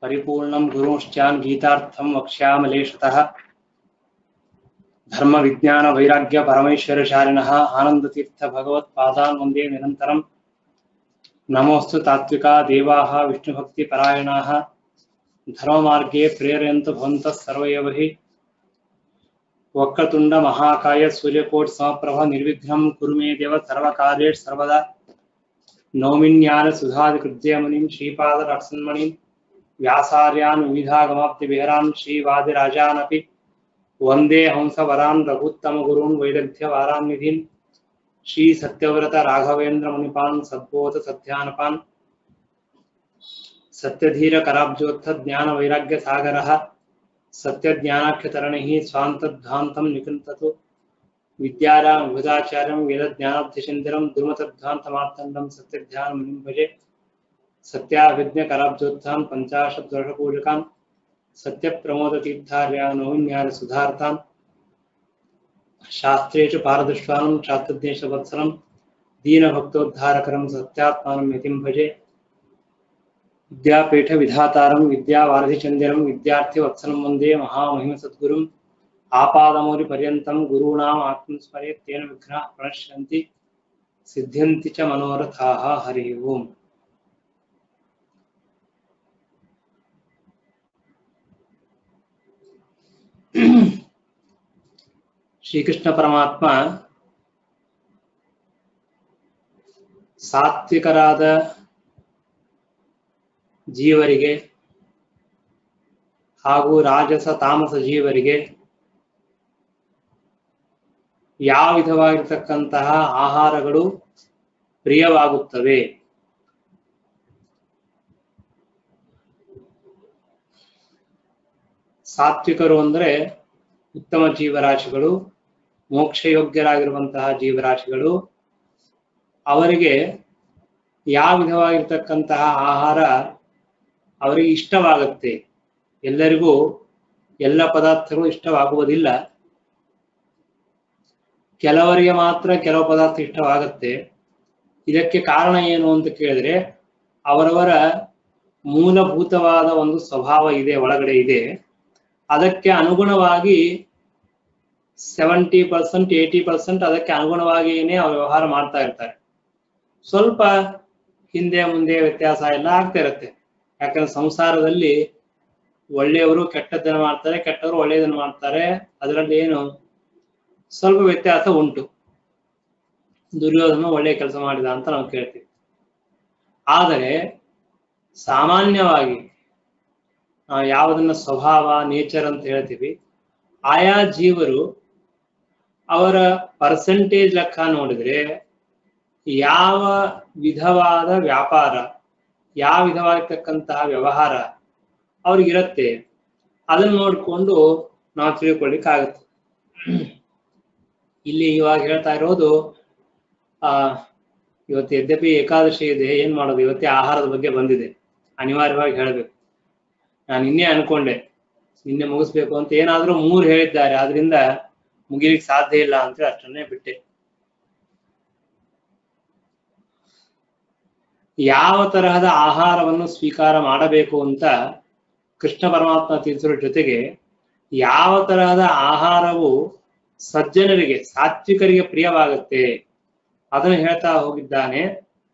परिपूर्णं गुरुश्चान् गीतार्थं वक्ष्यामलेशतः धर्मविज्ञानवैराग्यपरमेश्वरशालिनः आनन्दतीर्थभगवत्पादान् वन्दे निरन्तरं नमोऽस्तु तात्विका देवाः विष्णुभक्तिपरायणाः धर्ममार्गे प्रेरयन्तु भवन्तः सर्व एव हि वक्रतुण्ड महाकाय सूर्यकोट समप्रभ निर्विघ्नं कुरु मे देव सर्वकार्येषु सर्वदा नौमिन्यान सुधादिकृत्यमुनिं श्रीपादरक्षन्मणिं व्यासार्यान् विविधागमाप्तिविहरान् श्रीवादिराजानपि वन्दे हंसवरान् रघुत्तमगुरून् वैदग्ध्यवारान् निधीन् श्रीसत्यव्रत राघवेन्द्रमुनिपान् सद्बोध सत्यानपान् सत्यधीरकराब्जोत्थ ज्ञानवैराग्यसागरः सत्यज्ञानाख्यतरणिः स्वान्तध्वान्तं निकृन्ततु विद्यारां विभुदाचार्यं वेदज्ञानाब्धिचन्द्रं दुर्मतध्वान्तमार्तण्डं सत्यध्यानमुनिं भजे सत्याभिज्ञकराब्जोत्थान् पञ्चाशद्वर्षपूजकान् सत्यप्रमोदतीर्थार्यान् नौन्यायसुधार्थान् शास्त्रेषु पारदृष्टानं शास्त्रज्ञेशवत्सलं दीनभक्तोद्धारकरं सत्यात्मानं यतिं भजे विद्यापीठविधातारं विद्यावारिधिचन्द्रं विद्यार्थिवत्सलं वन्दे महामहिमसद्गुरुम् आपादमौलिपर्यन्तं गुरूणाम् आत्मस्मरेत् तेन विघ्नाः प्रणश्यन्ति सिद्ध्यन्ति च मनोरथाः हरिः ओम् ಶ್ರೀಕೃಷ್ಣ ಪರಮಾತ್ಮ ಸಾತ್ವಿಕರಾದ ಜೀವರಿಗೆ ಹಾಗೂ ರಾಜಸ ತಾಮಸ ಜೀವರಿಗೆ ಯಾವ ವಿಧವಾಗಿರ್ತಕ್ಕಂತಹ ಆಹಾರಗಳು ಪ್ರಿಯವಾಗುತ್ತವೆ ಸಾತ್ವಿಕರು ಅಂದರೆ ಉತ್ತಮ ಜೀವರಾಶಿಗಳು ಮೋಕ್ಷಯೋಗ್ಯರಾಗಿರುವಂತಹ ಜೀವರಾಶಿಗಳು ಅವರಿಗೆ ಯಾವ ವಿಧವಾಗಿರ್ತಕ್ಕಂತಹ ಆಹಾರ ಅವರಿಗೆ ಇಷ್ಟವಾಗುತ್ತೆ ಎಲ್ಲರಿಗೂ ಎಲ್ಲ ಪದಾರ್ಥಗಳು ಇಷ್ಟವಾಗುವುದಿಲ್ಲ ಕೆಲವರಿಗೆ ಮಾತ್ರ ಕೆಲವು ಪದಾರ್ಥ ಇಷ್ಟವಾಗುತ್ತೆ ಇದಕ್ಕೆ ಕಾರಣ ಏನು ಅಂತ ಕೇಳಿದ್ರೆ ಅವರವರ ಮೂಲಭೂತವಾದ ಒಂದು ಸ್ವಭಾವ ಇದೆ ಒಳಗಡೆ ಇದೆ ಅದಕ್ಕೆ ಅನುಗುಣವಾಗಿ ಸೆವೆಂಟಿ ಪರ್ಸೆಂಟ್ ಏಯ್ಟಿ ಪರ್ಸೆಂಟ್ ಅದಕ್ಕೆ ಅನುಗುಣವಾಗಿಯೇ ಅವ್ರು ವ್ಯವಹಾರ ಮಾಡ್ತಾ ಇರ್ತಾರೆ ಸ್ವಲ್ಪ ಹಿಂದೆ ಮುಂದೆ ವ್ಯತ್ಯಾಸ ಎಲ್ಲ ಆಗ್ತಾ ಇರುತ್ತೆ ಯಾಕಂದ್ರೆ ಸಂಸಾರದಲ್ಲಿ ಒಳ್ಳೆಯವರು ಕೆಟ್ಟದ್ದನ್ನು ಮಾಡ್ತಾರೆ ಕೆಟ್ಟವರು ಒಳ್ಳೆಯದನ್ನು ಮಾಡ್ತಾರೆ ಅದರಲ್ಲಿ ಏನು ಸ್ವಲ್ಪ ವ್ಯತ್ಯಾಸ ಉಂಟು ದುರ್ಯೋಧನ ಒಳ್ಳೆಯ ಕೆಲಸ ಮಾಡಿದ ಅಂತ ನಾವು ಕೇಳ್ತೀವಿ ಆದರೆ ಸಾಮಾನ್ಯವಾಗಿ ನಾವು ಯಾವುದನ್ನ ಸ್ವಭಾವ ನೇಚರ್ ಅಂತ ಹೇಳ್ತೀವಿ ಆಯಾ ಜೀವರು ಅವರ ಪರ್ಸೆಂಟೇಜ್ ಲೆಕ್ಕ ನೋಡಿದ್ರೆ ಯಾವ ವಿಧವಾದ ವ್ಯಾಪಾರ ಯಾವ ವಿಧವಾಗಿರ್ತಕ್ಕಂತಹ ವ್ಯವಹಾರ ಅವ್ರಿಗಿರತ್ತೆ ಅದನ್ನ ನೋಡಿಕೊಂಡು ನಾವು ತಿಳ್ಕೊಳ್ಳಿಕ್ಕಾಗತ್ತೆ ಇಲ್ಲಿ ಇವಾಗ ಹೇಳ್ತಾ ಇರೋದು ಆ ಇವತ್ತು ಯದ್ಯಪಿ ಏಕಾದಶಿ ಇದೆ ಏನ್ ಮಾಡೋದು ಇವತ್ತೇ ಆಹಾರದ ಬಗ್ಗೆ ಬಂದಿದೆ ಅನಿವಾರ್ಯವಾಗಿ ಹೇಳಬೇಕು ನಾನು ನಿನ್ನೆ ಅನ್ಕೊಂಡೆ ನಿನ್ನೆ ಮುಗಿಸ್ಬೇಕು ಅಂತ ಏನಾದ್ರೂ ಮೂರು ಹೇಳಿದ್ದಾರೆ ಆದ್ರಿಂದ ಮುಗಿಲಿಕ್ಕೆ ಸಾಧ್ಯ ಇಲ್ಲ ಅಂತ ಅಷ್ಟನ್ನೇ ಬಿಟ್ಟೆ ಯಾವ ತರಹದ ಆಹಾರವನ್ನು ಸ್ವೀಕಾರ ಮಾಡಬೇಕು ಅಂತ ಕೃಷ್ಣ ಪರಮಾತ್ಮ ತಿಳಿಸಿರೋ ಜೊತೆಗೆ ಯಾವ ತರಹದ ಆಹಾರವು ಸಜ್ಜನರಿಗೆ ಸಾತ್ವಿಕರಿಗೆ ಪ್ರಿಯವಾಗುತ್ತೆ ಅದನ್ನು ಹೇಳ್ತಾ ಹೋಗಿದ್ದಾನೆ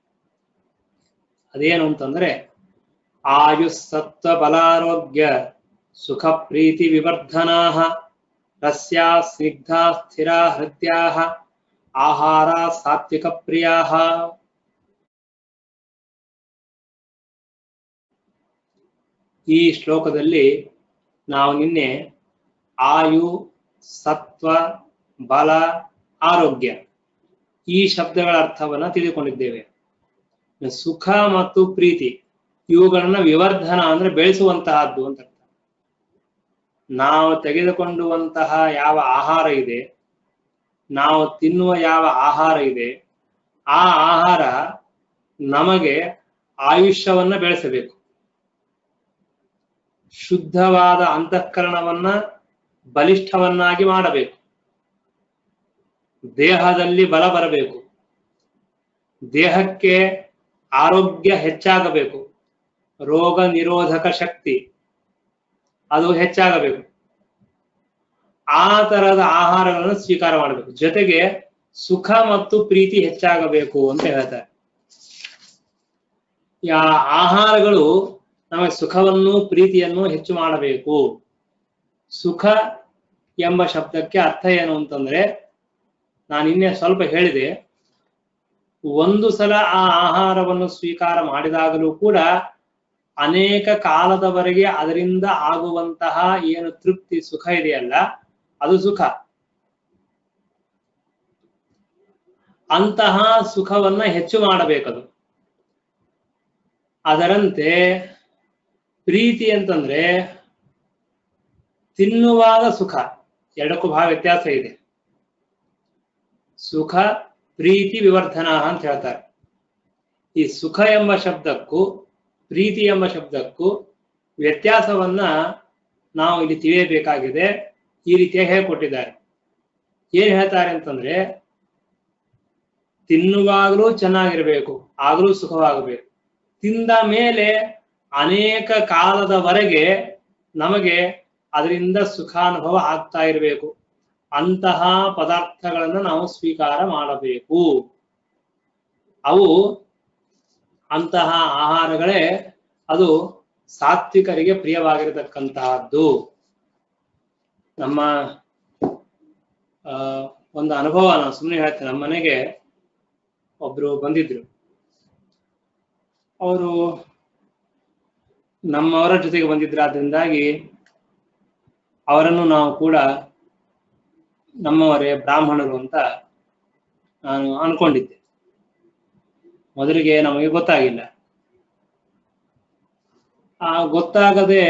ಅದೇನು ಅಂತಂದ್ರೆ ಆಯುಸ್ಸತ್ವ ಬಲಾರೋಗ್ಯ ಸುಖ ಪ್ರೀತಿ ವಿವರ್ಧನಾ ರಸ್ಯಾ ಸ್ನಿಗ್ಧಾ ಸ್ಥಿರಾ ಹೃದ್ಯಾ ಆಹಾರ ಸಾತ್ವಿಕ ಪ್ರಿಯಾ ಈ ಶ್ಲೋಕದಲ್ಲಿ ನಾವು ನಿನ್ನೆ ಆಯು ಸತ್ವ ಬಲ ಆರೋಗ್ಯ ಈ ಶಬ್ದಗಳ ಅರ್ಥವನ್ನ ತಿಳಿದುಕೊಂಡಿದ್ದೇವೆ ಸುಖ ಮತ್ತು ಪ್ರೀತಿ ಇವುಗಳನ್ನ ವಿವರ್ಧನ ಅಂದ್ರೆ ಬೆಳೆಸುವಂತಹದ್ದು ಅಂತ ಅರ್ಥ ನಾವು ತೆಗೆದುಕೊಂಡುವಂತಹ ಯಾವ ಆಹಾರ ಇದೆ ನಾವು ತಿನ್ನುವ ಯಾವ ಆಹಾರ ಇದೆ ಆ ಆಹಾರ ನಮಗೆ ಆಯುಷ್ಯವನ್ನ ಬೆಳೆಸಬೇಕು ಶುದ್ಧವಾದ ಅಂತಃಕರಣವನ್ನ ಬಲಿಷ್ಠವನ್ನಾಗಿ ಮಾಡಬೇಕು ದೇಹದಲ್ಲಿ ಬಲ ಬರಬೇಕು ದೇಹಕ್ಕೆ ಆರೋಗ್ಯ ಹೆಚ್ಚಾಗಬೇಕು ರೋಗ ನಿರೋಧಕ ಶಕ್ತಿ ಅದು ಹೆಚ್ಚಾಗಬೇಕು ಆ ತರಹದ ಆಹಾರಗಳನ್ನು ಸ್ವೀಕಾರ ಮಾಡಬೇಕು ಜೊತೆಗೆ ಸುಖ ಮತ್ತು ಪ್ರೀತಿ ಹೆಚ್ಚಾಗಬೇಕು ಅಂತ ಹೇಳ್ತಾರೆ ಯಾ ಆಹಾರಗಳು ನಮಗೆ ಸುಖವನ್ನು ಪ್ರೀತಿಯನ್ನು ಹೆಚ್ಚು ಮಾಡಬೇಕು ಸುಖ ಎಂಬ ಶಬ್ದಕ್ಕೆ ಅರ್ಥ ಏನು ಅಂತಂದ್ರೆ ನಾನು ನಿನ್ನೆ ಸ್ವಲ್ಪ ಹೇಳಿದೆ ಒಂದು ಸಲ ಆ ಆಹಾರವನ್ನು ಸ್ವೀಕಾರ ಮಾಡಿದಾಗಲೂ ಕೂಡ ಅನೇಕ ಕಾಲದವರೆಗೆ ಅದರಿಂದ ಆಗುವಂತಹ ಏನು ತೃಪ್ತಿ ಸುಖ ಇದೆಯಲ್ಲ ಅದು ಸುಖ ಅಂತಹ ಸುಖವನ್ನ ಹೆಚ್ಚು ಮಾಡಬೇಕದು ಅದರಂತೆ ಪ್ರೀತಿ ಅಂತಂದ್ರೆ ತಿನ್ನುವಾಗ ಸುಖ ಎರಡಕ್ಕೂ ಬಹಳ ವ್ಯತ್ಯಾಸ ಇದೆ ಸುಖ ಪ್ರೀತಿ ವಿವರ್ಧನ ಅಂತ ಹೇಳ್ತಾರೆ ಈ ಸುಖ ಎಂಬ ಶಬ್ದಕ್ಕೂ ಪ್ರೀತಿ ಎಂಬ ಶಬ್ದಕ್ಕೂ ವ್ಯತ್ಯಾಸವನ್ನ ನಾವು ಇಲ್ಲಿ ತಿಳಿಯಬೇಕಾಗಿದೆ ಈ ರೀತಿಯಾಗಿ ಹೇಳ್ಕೊಟ್ಟಿದ್ದಾರೆ ಏನ್ ಹೇಳ್ತಾರೆ ಅಂತಂದ್ರೆ ತಿನ್ನುವಾಗಲೂ ಚೆನ್ನಾಗಿರ್ಬೇಕು ಆಗಲೂ ಸುಖವಾಗಬೇಕು ತಿಂದ ಮೇಲೆ ಅನೇಕ ಕಾಲದವರೆಗೆ ನಮಗೆ ಅದರಿಂದ ಸುಖಾನುಭವ ಆಗ್ತಾ ಇರಬೇಕು ಅಂತಹ ಪದಾರ್ಥಗಳನ್ನು ನಾವು ಸ್ವೀಕಾರ ಮಾಡಬೇಕು ಅವು ಅಂತಹ ಆಹಾರಗಳೇ ಅದು ಸಾತ್ವಿಕರಿಗೆ ಪ್ರಿಯವಾಗಿರತಕ್ಕಂತಹದ್ದು ನಮ್ಮ ಆ ಒಂದು ಅನುಭವ ನಾನು ಸುಮ್ಮನೆ ಹೇಳ್ತೇನೆ ನಮ್ಮ ಮನೆಗೆ ಒಬ್ರು ಬಂದಿದ್ರು ಅವರು ನಮ್ಮವರ ಜೊತೆಗೆ ಬಂದಿದ್ರು ಆದ್ರಿಂದಾಗಿ ಅವರನ್ನು ನಾವು ಕೂಡ ನಮ್ಮವರೇ ಬ್ರಾಹ್ಮಣರು ಅಂತ ನಾನು ಅನ್ಕೊಂಡಿದ್ದೆ ಮೊದಲಿಗೆ ನಮಗೆ ಗೊತ್ತಾಗಿಲ್ಲ ಆ ಗೊತ್ತಾಗದೆ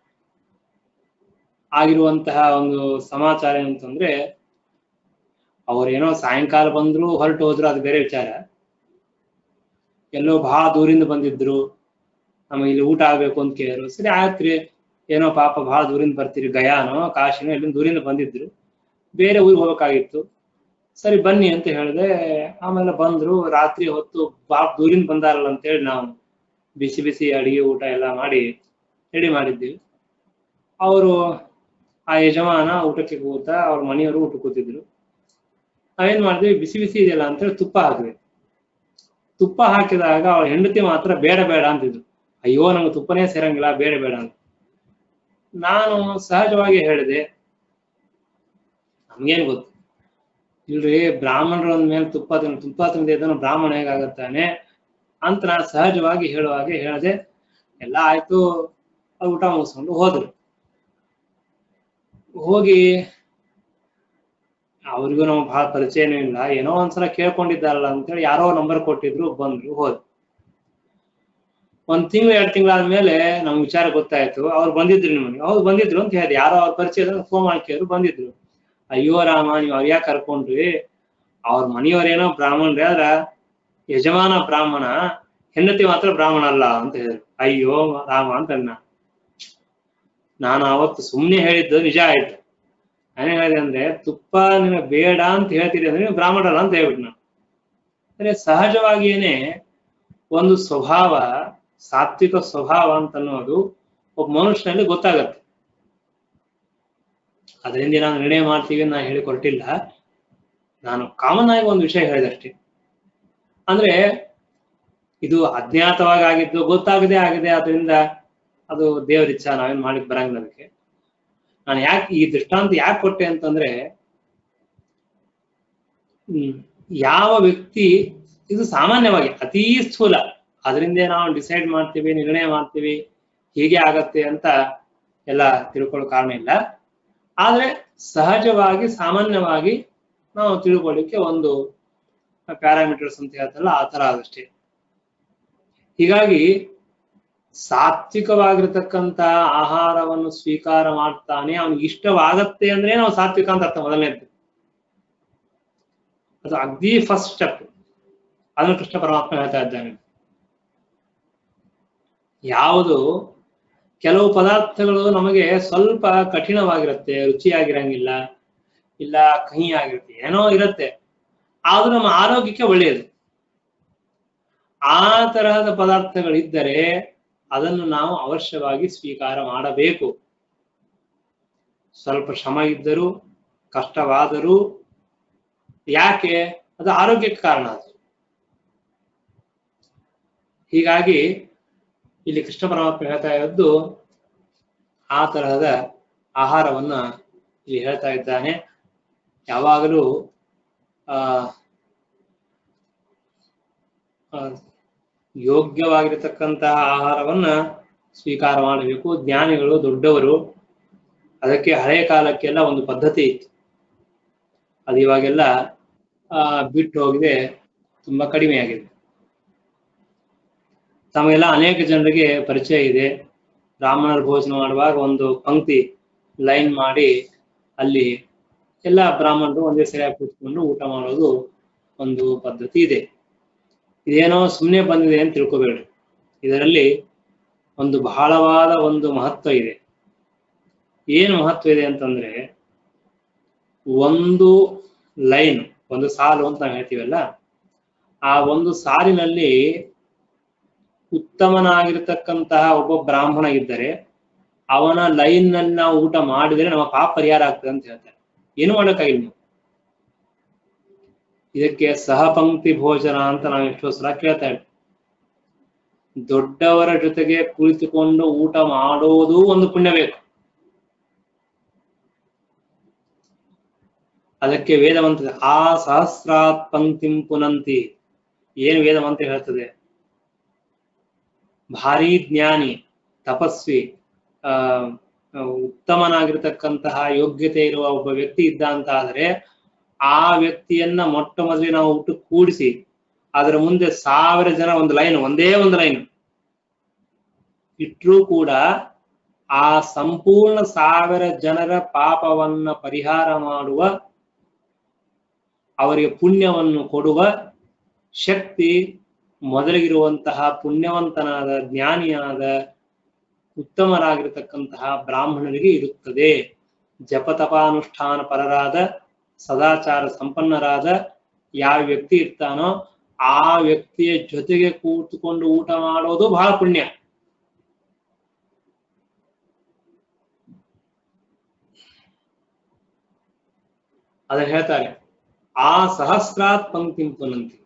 ಆಗಿರುವಂತಹ ಒಂದು ಸಮಾಚಾರ ಏನಂತಂದ್ರೆ ಅವ್ರೇನೋ ಸಾಯಂಕಾಲ ಬಂದ್ರು ಹೊರಟು ಹೋದ್ರು ಅದು ಬೇರೆ ವಿಚಾರ ಎಲ್ಲೋ ಬಹಳ ದೂರಿಂದ ಬಂದಿದ್ರು ನಮಗೆ ಇಲ್ಲಿ ಊಟ ಆಗ್ಬೇಕು ಅಂತ ಕೇಳಿದ್ರು ಸರಿ ಆಯ್ತ್ರಿ ಏನೋ ಪಾಪ ಬಹಳ ದೂರಿಂದ ಬರ್ತೀರಿ ಗಯಾನೋ ಕಾಶಿನೋ ಎಲ್ಲಿಂದ ದೂರಿಂದ ಬಂದಿದ್ರು ಬೇರೆ ಊರಿಗೆ ಹೋಗ್ಬೇಕಾಗಿತ್ತು ಸರಿ ಬನ್ನಿ ಅಂತ ಹೇಳಿದೆ ಆಮೇಲೆ ಬಂದ್ರು ರಾತ್ರಿ ಹೊತ್ತು ಬಹಳ ದೂರಿಂದ ಬಂದಾರಲ್ಲ ಅಂತೇಳಿ ನಾವು ಬಿಸಿ ಬಿಸಿ ಅಡಿಗೆ ಊಟ ಎಲ್ಲ ಮಾಡಿ ರೆಡಿ ಮಾಡಿದ್ದೀವಿ ಅವರು ಆ ಯಜಮಾನ ಊಟಕ್ಕೆ ಕೂತ ಅವ್ರ ಮನೆಯವರು ಊಟ ಕೂತಿದ್ರು ನಾವೇನ್ ಮಾಡಿದ್ವಿ ಬಿಸಿ ಬಿಸಿ ಇದೆಯಲ್ಲ ಅಂತೇಳಿ ತುಪ್ಪ ಹಾಕಿದ್ವಿ ತುಪ್ಪ ಹಾಕಿದಾಗ ಅವ್ರ ಹೆಂಡತಿ ಮಾತ್ರ ಬೇಡ ಬೇಡ ಅಂತಿದ್ರು ಅಯ್ಯೋ ನಂಗೆ ತುಪ್ಪನೇ ಸೇರಂಗಿಲ್ಲ ಬೇಡ ಬೇಡ ಅಂತ ನಾನು ಸಹಜವಾಗಿ ಹೇಳಿದೆ ನಮ್ಗೇನ್ ಗೊತ್ತು ಇಲ್ರಿ ಬ್ರಾಹ್ಮಣರು ಅಂದ್ಮೇಲೆ ತುಪ್ಪ ತಿನ್ ತುಪ್ಪ ತಿಂದಿದ್ದನು ಬ್ರಾಹ್ಮಣ ಹೇಗಾಗತ್ತಾನೆ ಅಂತ ನಾನು ಸಹಜವಾಗಿ ಹೇಳುವಾಗೆ ಹೇಳಿದೆ ಎಲ್ಲ ಆಯ್ತು ಅವ್ರು ಊಟ ಮುಗಿಸ್ಕೊಂಡು ಹೋದ್ರು ಹೋಗಿ ಅವ್ರಿಗೂ ನಮ್ಗೆ ಬಹಳ ಪರಿಚಯನೂ ಇಲ್ಲ ಏನೋ ಒಂದ್ಸಲ ಕೇಳ್ಕೊಂಡಿದ್ದಾರಲ್ಲ ಅಂತೇಳಿ ಯಾರೋ ನಂಬರ್ ಕೊಟ್ಟಿದ್ರು ಬಂದ್ರು ಹೋದ್ರು ಒಂದ್ ತಿಂಗಳು ಎರಡು ತಿಂಗಳಾದ್ಮೇಲೆ ನಮ್ಗೆ ವಿಚಾರ ಗೊತ್ತಾಯ್ತು ಅವ್ರು ಬಂದಿದ್ರು ನಿಮಗೆ ಅವ್ರು ಬಂದಿದ್ರು ಅಂತ ಹೇಳಿದೆ ಯಾರೋ ಅವ್ರ ಪರಿಚಯ ಫೋನ್ ಮಾಡಿ ಕೇಳಿದ್ರು ಬಂದಿದ್ರು ಅಯ್ಯೋ ರಾಮ ನೀವು ಅವ್ರ ಯಾಕೆ ಕರ್ಕೊಂಡ್ರಿ ಅವ್ರ ಮನೆಯವ್ರೇನೋ ಬ್ರಾಹ್ಮಣರೇ ಆದ್ರ ಯಜಮಾನ ಬ್ರಾಹ್ಮಣ ಹೆಂಡತಿ ಮಾತ್ರ ಬ್ರಾಹ್ಮಣ ಅಲ್ಲ ಅಂತ ಹೇಳಿದ್ರು ಅಯ್ಯೋ ರಾಮ ಅಂತ ಅನ್ನ ನಾನು ಅವತ್ತು ಸುಮ್ಮನೆ ಹೇಳಿದ್ದು ನಿಜ ಆಯ್ತು ನಾನೇ ಹೇಳಿದೆ ಅಂದ್ರೆ ತುಪ್ಪ ನಿಮಗೆ ಬೇಡ ಅಂತ ಹೇಳ್ತೀರಿ ಅಂದ್ರೆ ನೀವು ಬ್ರಾಹ್ಮಣರಲ್ಲ ಅಂತ ಹೇಳ್ಬಿಟ್ಟು ನಾನು ಅಂದ್ರೆ ಸಹಜವಾಗಿಯೇನೆ ಒಂದು ಸ್ವಭಾವ ಸಾತ್ವಿಕ ಸ್ವಭಾವ ಅಂತ ಅನ್ನೋದು ಒಬ್ಬ ಮನುಷ್ಯನಲ್ಲಿ ಗೊತ್ತಾಗತ್ತೆ ಅದರಿಂದ ನಾನು ನಿರ್ಣಯ ಮಾಡ್ತೀವಿ ಅಂತ ನಾನು ಹೇಳಿಕೊಟ್ಟಿಲ್ಲ ನಾನು ಕಾಮನ್ ಆಗಿ ಒಂದು ವಿಷಯ ಹೇಳಿದೆ ಅಷ್ಟೇ ಅಂದ್ರೆ ಇದು ಅಜ್ಞಾತವಾಗಿ ಆಗಿದ್ದು ಗೊತ್ತಾಗದೆ ಆಗಿದೆ ಅದರಿಂದ ಅದು ದೇವರ ಇಚ್ಛಾ ನಾವೇನ್ ಮಾಡ್ಲಿಕ್ಕೆ ಬರಂಗಿಲ್ಲ ಅದಕ್ಕೆ ನಾನು ಯಾಕೆ ಈ ದೃಷ್ಟಾಂತ ಯಾಕೆ ಕೊಟ್ಟೆ ಅಂತಂದ್ರೆ ಹ್ಮ್ ಯಾವ ವ್ಯಕ್ತಿ ಇದು ಸಾಮಾನ್ಯವಾಗಿ ಅತೀ ಸ್ಥೂಲ ಅದರಿಂದ ನಾವು ಡಿಸೈಡ್ ಮಾಡ್ತೀವಿ ನಿರ್ಣಯ ಮಾಡ್ತೀವಿ ಹೀಗೆ ಆಗತ್ತೆ ಅಂತ ಎಲ್ಲ ತಿಳ್ಕೊಳ್ಳೋ ಕಾರಣ ಇಲ್ಲ ಆದ್ರೆ ಸಹಜವಾಗಿ ಸಾಮಾನ್ಯವಾಗಿ ನಾವು ತಿಳ್ಕೊಳ್ಳಿಕ್ಕೆ ಒಂದು ಪ್ಯಾರಾಮೀಟರ್ಸ್ ಅಂತ ಹೇಳ್ತಲ್ಲ ಆ ತರ ಅದಷ್ಟೇ ಹೀಗಾಗಿ ಸಾತ್ವಿಕವಾಗಿರ್ತಕ್ಕಂತ ಆಹಾರವನ್ನು ಸ್ವೀಕಾರ ಮಾಡ್ತಾನೆ ಅವನಿಗೆ ಇಷ್ಟವಾಗತ್ತೆ ಅಂದ್ರೆ ನಾವು ಸಾತ್ವಿಕ ಅಂತ ಅರ್ಥ ಮೊದಲನೇದು ಅದು ಅಗ್ದಿ ಫಸ್ಟ್ ಸ್ಟೆಪ್ ಅದನ್ನು ಕೃಷ್ಣ ಪರಮಾತ್ಮ ಹೇಳ್ತಾ ಇದ್ದಾನೆ ಯಾವುದು ಕೆಲವು ಪದಾರ್ಥಗಳು ನಮಗೆ ಸ್ವಲ್ಪ ಕಠಿಣವಾಗಿರುತ್ತೆ ರುಚಿಯಾಗಿರಂಗಿಲ್ಲ ಇಲ್ಲ ಕಹಿ ಆಗಿರುತ್ತೆ ಏನೋ ಇರುತ್ತೆ ಆದ್ರೂ ನಮ್ಮ ಆರೋಗ್ಯಕ್ಕೆ ಒಳ್ಳೆಯದು ಆ ತರಹದ ಪದಾರ್ಥಗಳಿದ್ದರೆ ಅದನ್ನು ನಾವು ಅವಶ್ಯವಾಗಿ ಸ್ವೀಕಾರ ಮಾಡಬೇಕು ಸ್ವಲ್ಪ ಶ್ರಮ ಇದ್ದರೂ ಕಷ್ಟವಾದರೂ ಯಾಕೆ ಅದು ಆರೋಗ್ಯಕ್ಕೆ ಕಾರಣ ಅದು ಹೀಗಾಗಿ ಇಲ್ಲಿ ಕೃಷ್ಣ ಪರಮಾತ್ಮ ಹೇಳ್ತಾ ಇರೋದು ಆ ತರಹದ ಆಹಾರವನ್ನ ಇಲ್ಲಿ ಹೇಳ್ತಾ ಇದ್ದಾನೆ ಯಾವಾಗಲೂ ಆ ಆ, ಯೋಗ್ಯವಾಗಿರತಕ್ಕಂತಹ ಆಹಾರವನ್ನ ಸ್ವೀಕಾರ ಮಾಡಬೇಕು ಜ್ಞಾನಿಗಳು ದೊಡ್ಡವರು ಅದಕ್ಕೆ ಹಳೆಯ ಕಾಲಕ್ಕೆಲ್ಲ ಒಂದು ಪದ್ಧತಿ ಇತ್ತು ಅದು ಇವಾಗೆಲ್ಲ ಆ ಬಿಟ್ಟು ಹೋಗಿದೆ ತುಂಬಾ ಕಡಿಮೆ ಆಗಿದೆ ತಮಗೆಲ್ಲ ಅನೇಕ ಜನರಿಗೆ ಪರಿಚಯ ಇದೆ ಬ್ರಾಹ್ಮಣರ ಭೋಜನ ಮಾಡುವಾಗ ಒಂದು ಪಂಕ್ತಿ ಲೈನ್ ಮಾಡಿ ಅಲ್ಲಿ ಎಲ್ಲ ಬ್ರಾಹ್ಮಣರು ಒಂದೇ ಸರಿಯಾಗಿ ಕೂತ್ಕೊಂಡು ಊಟ ಮಾಡೋದು ಒಂದು ಪದ್ಧತಿ ಇದೆ ಇದೇನೋ ಸುಮ್ಮನೆ ಬಂದಿದೆ ಅಂತ ತಿಳ್ಕೊಬೇಡ್ರಿ ಇದರಲ್ಲಿ ಒಂದು ಬಹಳವಾದ ಒಂದು ಮಹತ್ವ ಇದೆ ಏನು ಮಹತ್ವ ಇದೆ ಅಂತಂದ್ರೆ ಒಂದು ಲೈನ್ ಒಂದು ಸಾಲು ಅಂತ ನಾವು ಹೇಳ್ತೀವಲ್ಲ ಆ ಒಂದು ಸಾಲಿನಲ್ಲಿ ಉತ್ತಮನಾಗಿರ್ತಕ್ಕಂತಹ ಒಬ್ಬ ಬ್ರಾಹ್ಮಣ ಇದ್ದರೆ ಅವನ ಲೈನ್ ನಲ್ಲಿ ನಾವು ಊಟ ಮಾಡಿದ್ರೆ ನಮ್ಮ ಪಾಪ ಪರಿಹಾರ ಆಗ್ತದೆ ಅಂತ ಹೇಳ್ತಾರೆ ಏನು ಮಾಡೋಕ್ಕಾಗಿಲ್ಲ ನೀವು ಇದಕ್ಕೆ ಸಹಪಂಕ್ತಿ ಭೋಜನ ಅಂತ ನಾವು ಎಷ್ಟೋ ಸಲ ಕೇಳ್ತಾ ಇರ್ತೀವಿ ದೊಡ್ಡವರ ಜೊತೆಗೆ ಕುಳಿತುಕೊಂಡು ಊಟ ಮಾಡೋದು ಒಂದು ಪುಣ್ಯ ಬೇಕು ಅದಕ್ಕೆ ವೇದಮಂತ್ರ ಆ ಸಹಸ್ರಾತ್ ಪಂಕ್ತಿಂ ಪುನಂತಿ ಏನು ವೇದಮಂತ್ರ ಹೇಳ್ತದೆ ಭಾರಿ ಜ್ಞಾನಿ ತಪಸ್ವಿ ಆ ಉತ್ತಮನಾಗಿರ್ತಕ್ಕಂತಹ ಯೋಗ್ಯತೆ ಇರುವ ಒಬ್ಬ ವ್ಯಕ್ತಿ ಇದ್ದ ಅಂತ ಆದ್ರೆ ಆ ವ್ಯಕ್ತಿಯನ್ನ ಮೊಟ್ಟ ಮೊದಲಿಗೆ ನಾವು ಊಟ ಕೂಡಿಸಿ ಅದರ ಮುಂದೆ ಸಾವಿರ ಜನ ಒಂದು ಲೈನ್ ಒಂದೇ ಒಂದು ಲೈನ್ ಇಟ್ರೂ ಕೂಡ ಆ ಸಂಪೂರ್ಣ ಸಾವಿರ ಜನರ ಪಾಪವನ್ನ ಪರಿಹಾರ ಮಾಡುವ ಅವರಿಗೆ ಪುಣ್ಯವನ್ನು ಕೊಡುವ ಶಕ್ತಿ ಮೊದಲಿಗಿರುವಂತಹ ಪುಣ್ಯವಂತನಾದ ಜ್ಞಾನಿಯಾದ ಉತ್ತಮರಾಗಿರತಕ್ಕಂತಹ ಬ್ರಾಹ್ಮಣರಿಗೆ ಇರುತ್ತದೆ ಜಪತಪಾನುಷ್ಠಾನ ಪರರಾದ ಸದಾಚಾರ ಸಂಪನ್ನರಾದ ಯಾವ ವ್ಯಕ್ತಿ ಇರ್ತಾನೋ ಆ ವ್ಯಕ್ತಿಯ ಜೊತೆಗೆ ಕೂತುಕೊಂಡು ಊಟ ಮಾಡೋದು ಬಹಳ ಪುಣ್ಯ ಅದ ಹೇಳ್ತಾರೆ ಆ ಸಹಸ್ರಾತ್ ಪಂಕ್ತಿಂ ಪುನಂತಿ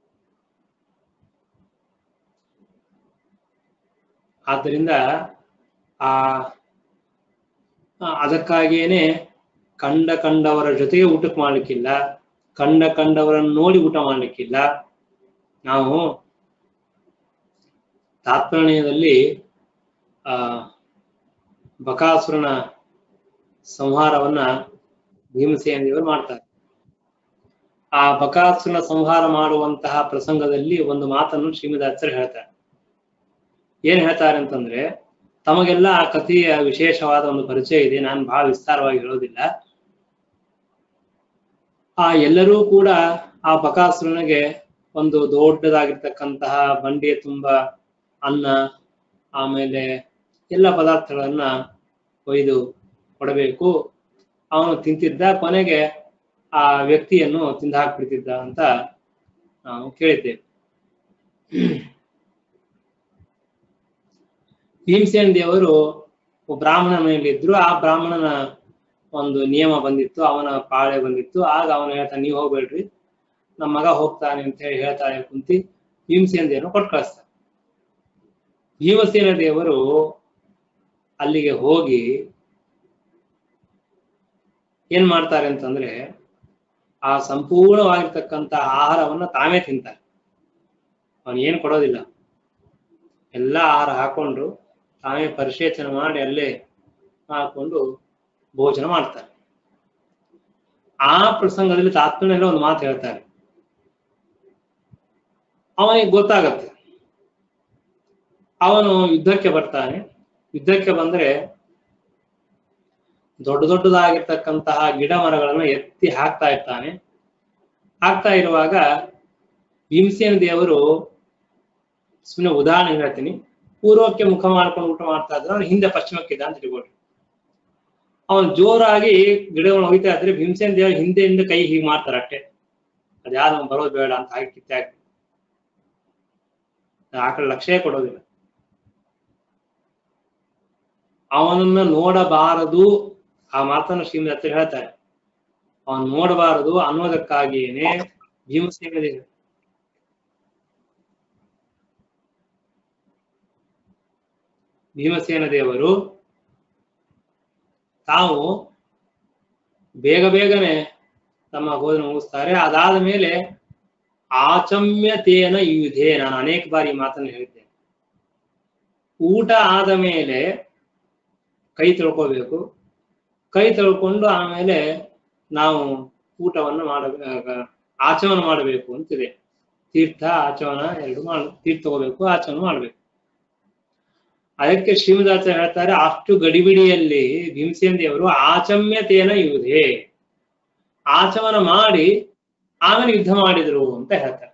ಆದ್ದರಿಂದ ಆ ಆ, ಅದಕ್ಕಾಗಿಯೇನೆ ಕಂಡ ಕಂಡವರ ಜೊತೆಗೆ ಊಟಕ್ಕೆ ಮಾಡ್ಲಿಕ್ಕಿಲ್ಲ ಕಂಡ ಕಂಡವರನ್ನು ನೋಡಿ ಊಟ ಮಾಡ್ಲಿಕ್ಕಿಲ್ಲ ನಾವು ತಾತ್ಪರ್ಯದಲ್ಲಿ ಆ ಬಕಾಸುರನ ಸಂಹಾರವನ್ನ ಭೀಮಸೇನ ದೇವರು ಮಾಡ್ತಾರೆ ಆ ಬಕಾಸುರನ ಸಂಹಾರ ಮಾಡುವಂತಹ ಪ್ರಸಂಗದಲ್ಲಿ ಒಂದು ಮಾತನ್ನು ಶ್ರೀಮದಾಚಾರ್ಯ ಹೇಳ್ತಾರೆ ಏನ್ ಹೇಳ್ತಾರೆ ಅಂತಂದ್ರೆ ತಮಗೆಲ್ಲ ಆ ಕಥೆಯ ವಿಶೇಷವಾದ ಒಂದು ಪರಿಚಯ ಇದೆ ನಾನು ಬಹಳ ವಿಸ್ತಾರವಾಗಿ ಹೇಳೋದಿಲ್ಲ ಆ ಎಲ್ಲರೂ ಕೂಡ ಆ ಬಕಾಸುರನಿಗೆ ಒಂದು ದೊಡ್ಡದಾಗಿರ್ತಕ್ಕಂತಹ ಬಂಡಿಯ ತುಂಬ ಅನ್ನ ಆಮೇಲೆ ಎಲ್ಲ ಪದಾರ್ಥಗಳನ್ನ ಒಯ್ದು ಕೊಡಬೇಕು ಅವನು ತಿಂತಿದ್ದ ಕೊನೆಗೆ ಆ ವ್ಯಕ್ತಿಯನ್ನು ತಿಂದು ಹಾಕ್ಬಿಡ್ತಿದ್ದ ಅಂತ ನಾವು ಕೇಳಿದ್ದೇವೆ ಭೀಮಸೇನ ದೇವರು ಒಬ್ಬ ಬ್ರಾಹ್ಮಣನ ಮನೆಯಲ್ಲಿ ಇದ್ರು ಆ ಬ್ರಾಹ್ಮಣನ ಒಂದು ನಿಯಮ ಬಂದಿತ್ತು ಅವನ ಪಾಳೆ ಬಂದಿತ್ತು ಆಗ ಅವನು ಹೇಳ್ತಾನೆ ನೀವು ಹೋಗ್ಬೇಡ್ರಿ ನಮ್ಮ ಮಗ ಹೋಗ್ತಾನೆ ಅಂತ ಹೇಳಿ ಹೇಳ್ತಾನೆ ಕುಂತಿ ಭೀಮಸೇನ ದೇವರು ಕೊಟ್ಟು ಕಳಿಸ್ತಾನೆ ಭೀಮಸೇನ ದೇವರು ಅಲ್ಲಿಗೆ ಹೋಗಿ ಏನ್ ಮಾಡ್ತಾರೆ ಅಂತಂದ್ರೆ ಆ ಸಂಪೂರ್ಣವಾಗಿರ್ತಕ್ಕಂಥ ಆಹಾರವನ್ನ ತಾವೇ ತಿಂತಾರೆ ಅವನು ಏನು ಕೊಡೋದಿಲ್ಲ ಎಲ್ಲ ಆಹಾರ ಹಾಕೊಂಡು ತಾವೇ ಪರಿಶೇಚನೆ ಮಾಡಿ ಅಲ್ಲೇ ಹಾಕೊಂಡು ಭೋಜನ ಮಾಡ್ತಾರೆ ಆ ಪ್ರಸಂಗದಲ್ಲಿ ತಾತ್ಪರ್ಯ ಒಂದು ಮಾತು ಹೇಳ್ತಾರೆ ಅವನಿಗೆ ಗೊತ್ತಾಗತ್ತೆ ಅವನು ಯುದ್ಧಕ್ಕೆ ಬರ್ತಾನೆ ಯುದ್ಧಕ್ಕೆ ಬಂದ್ರೆ ದೊಡ್ಡ ದೊಡ್ಡದಾಗಿರ್ತಕ್ಕಂತಹ ಗಿಡ ಮರಗಳನ್ನ ಎತ್ತಿ ಹಾಕ್ತಾ ಇರ್ತಾನೆ ಹಾಕ್ತಾ ಇರುವಾಗ ಭೀಮಸೇನ ದೇವರು ಸುಮ್ಮನೆ ಉದಾಹರಣೆ ಹೇಳ್ತೀನಿ ಪೂರ್ವಕ್ಕೆ ಮುಖ ಮಾಡ್ಕೊಂಡು ಊಟ ಮಾಡ್ತಾ ಇದ್ರೆ ಅವ್ನು ಹಿಂದೆ ಪಶ್ಚಿಮಕ್ಕಿದ್ದ ಅಂತ ತಿಳ್ಕೊಳ್ರಿ ಅವನು ಜೋರಾಗಿ ಗಿಡಗಳನ್ನ ಹೋಗ್ತಾ ಇದ್ರೆ ಭೀಮಸೇನ ದೇವರು ಹಿಂದೆ ಹಿಂದೆ ಕೈ ಹೀಗೆ ಮಾಡ್ತಾರೆ ಅಷ್ಟೇ ಅದ್ಯಾರು ಬರೋದು ಬೇಡ ಅಂತ ಹಾಕಿ ಕಿತ್ತೆ ಹಾಕಿ ಆ ಕಡೆ ಲಕ್ಷ್ಯ ಕೊಡೋದಿಲ್ಲ ಅವನನ್ನ ನೋಡಬಾರದು ಆ ಮಾತನ್ನು ಶ್ರೀಮದ್ ಹತ್ರ ಹೇಳ್ತಾರೆ ಅವನು ನೋಡಬಾರದು ಅನ್ನೋದಕ್ಕಾಗಿಯೇನೆ ಭೀಮಸೇನ ದೇವರು ಭೀಮಸೇನ ದೇವರು ತಾವು ಬೇಗ ಬೇಗನೆ ತಮ್ಮ ಬೋಧನೆ ಮುಗಿಸ್ತಾರೆ ಅದಾದ ಮೇಲೆ ಆಚಮ್ಯತೇನ ಯುಧೆ ನಾನು ಅನೇಕ ಬಾರಿ ಈ ಮಾತನ್ನು ಹೇಳಿದ್ದೇನೆ ಊಟ ಆದ ಮೇಲೆ ಕೈ ತೊಳ್ಕೋಬೇಕು ಕೈ ತೊಳ್ಕೊಂಡು ಆಮೇಲೆ ನಾವು ಊಟವನ್ನು ಮಾಡ ಆಚಮನ ಮಾಡಬೇಕು ಅಂತಿದೆ ತೀರ್ಥ ಆಚಮನ ಎರಡು ಮಾಡ ತೀರ್ಥ ತಗೋಬೇಕು ಆಚಮನ ಮಾಡಬೇಕು ಅದಕ್ಕೆ ಶ್ರೀಮದಾಚಾರ್ಯ ಹೇಳ್ತಾರೆ ಅಷ್ಟು ಗಡಿಬಿಡಿಯಲ್ಲಿ ಭೀಮಸೇನ ದೇವರು ಆಚಮ್ಯತೆಯನ್ನ ಯುಧೆ ಆಚಮನ ಮಾಡಿ ಆಮೇಲೆ ಯುದ್ಧ ಮಾಡಿದ್ರು ಅಂತ ಹೇಳ್ತಾರೆ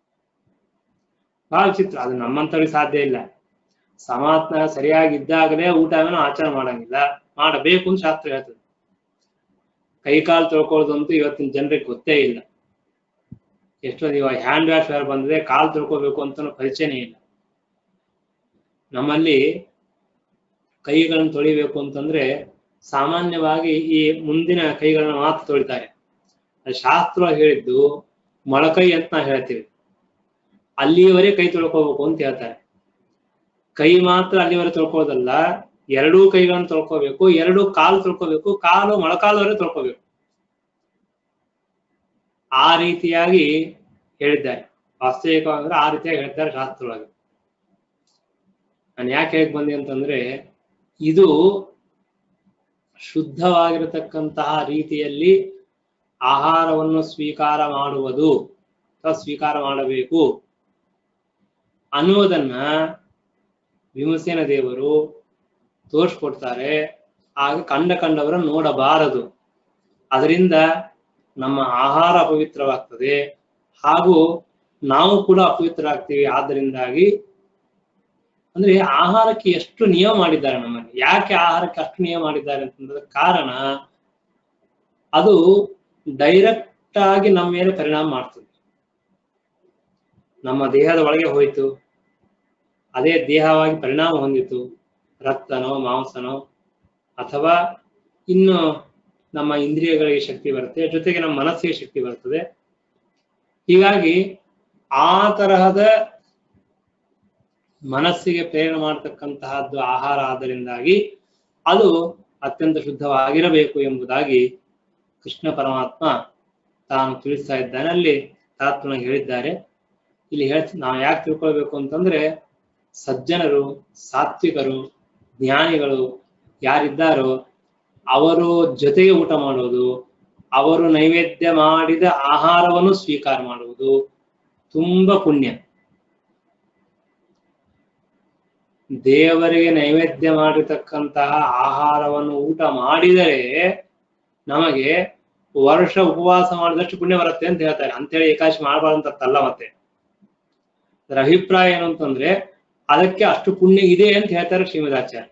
ಬಹಳ ಚಿತ್ರ ಅದು ನಮ್ಮಂತವ್ರಿಗೆ ಸಾಧ್ಯ ಇಲ್ಲ ಸಮಾತ್ಮ ಸರಿಯಾಗಿದ್ದಾಗಲೇ ಊಟವನ್ನು ಆಚರಣೆ ಮಾಡಂಗಿಲ್ಲ ಮಾಡಬೇಕು ಅಂತ ಶಾಸ್ತ್ರ ಹೇಳ್ತದೆ ಕೈ ಕಾಲು ತೊಳ್ಕೊಳ್ಳೋದಂತೂ ಇವತ್ತಿನ ಜನರಿಗೆ ಗೊತ್ತೇ ಇಲ್ಲ ಎಷ್ಟೊಂದು ಇವಾಗ ಹ್ಯಾಂಡ್ ವಾಶ್ ಬೇರೆ ಬಂದಿದೆ ಕಾಲು ತೊಳ್ಕೊಬೇಕು ಅಂತ ಪರಿಚಯನೇ ಇಲ್ಲ ನಮ್ಮಲ್ಲಿ ಕೈಗಳನ್ನು ತೊಳಿಬೇಕು ಅಂತಂದ್ರೆ ಸಾಮಾನ್ಯವಾಗಿ ಈ ಮುಂದಿನ ಕೈಗಳನ್ನ ಮಾತ್ರ ತೊಳಿತಾರೆ ಅದು ಶಾಸ್ತ್ರ ಹೇಳಿದ್ದು ಮೊಳಕೈ ಅಂತ ನಾವು ಹೇಳ್ತೀವಿ ಅಲ್ಲಿಯವರೆಗೆ ಕೈ ತೊಳ್ಕೋಬೇಕು ಅಂತ ಹೇಳ್ತಾರೆ ಕೈ ಮಾತ್ರ ಅಲ್ಲಿವರೆಗೆ ತೊಳ್ಕೊಳ್ಳೋದಲ್ಲ ಎರಡೂ ಕೈಗಳನ್ನು ತೊಳ್ಕೋಬೇಕು ಎರಡು ಕಾಲು ತೊಳ್ಕೋಬೇಕು ಕಾಲು ಮೊಳಕಾಲವರೆಗೆ ತೊಳ್ಕೋಬೇಕು ಆ ರೀತಿಯಾಗಿ ಹೇಳಿದ್ದಾರೆ ವಾಸ್ತವಿಕವಾಗಿ ಆ ರೀತಿಯಾಗಿ ಹೇಳ್ತಾರೆ ಶಾಸ್ತ್ರದೊಳಗೆ ನಾನು ಯಾಕೆ ಹೇಗೆ ಬಂದೆ ಅಂತಂದ್ರೆ ಇದು ಶುದ್ಧವಾಗಿರತಕ್ಕಂತಹ ರೀತಿಯಲ್ಲಿ ಆಹಾರವನ್ನು ಸ್ವೀಕಾರ ಮಾಡುವುದು ಅಥವಾ ಸ್ವೀಕಾರ ಮಾಡಬೇಕು ಅನ್ನುವುದನ್ನ ಭೀಮಸೇನ ದೇವರು ತೋರಿಸ್ಕೊಡ್ತಾರೆ ಆಗ ಕಂಡ ಕಂಡವರ ನೋಡಬಾರದು ಅದರಿಂದ ನಮ್ಮ ಆಹಾರ ಅಪವಿತ್ರವಾಗ್ತದೆ ಹಾಗೂ ನಾವು ಕೂಡ ಅಪವಿತ್ರರಾಗ್ತೀವಿ ಆದ್ದರಿಂದಾಗಿ ಅಂದ್ರೆ ಆಹಾರಕ್ಕೆ ಎಷ್ಟು ನಿಯಮ ಮಾಡಿದ್ದಾರೆ ನಮ್ಮಲ್ಲಿ ಯಾಕೆ ಆಹಾರಕ್ಕೆ ಅಷ್ಟು ನಿಯಮ ಮಾಡಿದ್ದಾರೆ ಅಂತಂದ್ರೆ ಕಾರಣ ಅದು ಡೈರೆಕ್ಟ್ ಆಗಿ ನಮ್ಮ ಮೇಲೆ ಪರಿಣಾಮ ಮಾಡ್ತದೆ ನಮ್ಮ ದೇಹದ ಒಳಗೆ ಹೋಯ್ತು ಅದೇ ದೇಹವಾಗಿ ಪರಿಣಾಮ ಹೊಂದಿತು ರಕ್ತನೋ ಮಾಂಸನೋ ಅಥವಾ ಇನ್ನು ನಮ್ಮ ಇಂದ್ರಿಯಗಳಿಗೆ ಶಕ್ತಿ ಬರುತ್ತೆ ಜೊತೆಗೆ ನಮ್ಮ ಮನಸ್ಸಿಗೆ ಶಕ್ತಿ ಬರ್ತದೆ ಹೀಗಾಗಿ ಆ ತರಹದ ಮನಸ್ಸಿಗೆ ಪ್ರೇರಣೆ ಮಾಡತಕ್ಕಂತಹದ್ದು ಆಹಾರ ಆದ್ದರಿಂದಾಗಿ ಅದು ಅತ್ಯಂತ ಶುದ್ಧವಾಗಿರಬೇಕು ಎಂಬುದಾಗಿ ಕೃಷ್ಣ ಪರಮಾತ್ಮ ತಾನು ತಿಳಿಸ್ತಾ ಇದ್ದಾನೆ ಅಲ್ಲಿ ತಾತ್ವನ ಹೇಳಿದ್ದಾರೆ ಇಲ್ಲಿ ಹೇಳ್ತಿ ನಾವು ಯಾಕೆ ತಿಳ್ಕೊಳ್ಬೇಕು ಅಂತಂದ್ರೆ ಸಜ್ಜನರು ಸಾತ್ವಿಕರು ಜ್ಞಾನಿಗಳು ಯಾರಿದ್ದಾರೋ ಅವರು ಜೊತೆಗೆ ಊಟ ಮಾಡುವುದು ಅವರು ನೈವೇದ್ಯ ಮಾಡಿದ ಆಹಾರವನ್ನು ಸ್ವೀಕಾರ ಮಾಡುವುದು ತುಂಬಾ ಪುಣ್ಯ ದೇವರಿಗೆ ನೈವೇದ್ಯ ಮಾಡಿರ್ತಕ್ಕಂತಹ ಆಹಾರವನ್ನು ಊಟ ಮಾಡಿದರೆ ನಮಗೆ ವರ್ಷ ಉಪವಾಸ ಮಾಡಿದಷ್ಟು ಪುಣ್ಯ ಬರುತ್ತೆ ಅಂತ ಹೇಳ್ತಾರೆ ಅಂತೇಳಿ ಏಕಾಶಿ ಮಾಡಬಾರ್ದಂತಲ್ಲ ಮತ್ತೆ ಅದರ ಅಭಿಪ್ರಾಯ ಏನು ಅಂತಂದ್ರೆ ಅದಕ್ಕೆ ಅಷ್ಟು ಪುಣ್ಯ ಇದೆ ಅಂತ ಹೇಳ್ತಾರೆ ಶ್ರೀಮದಾಚಾರ್ಯ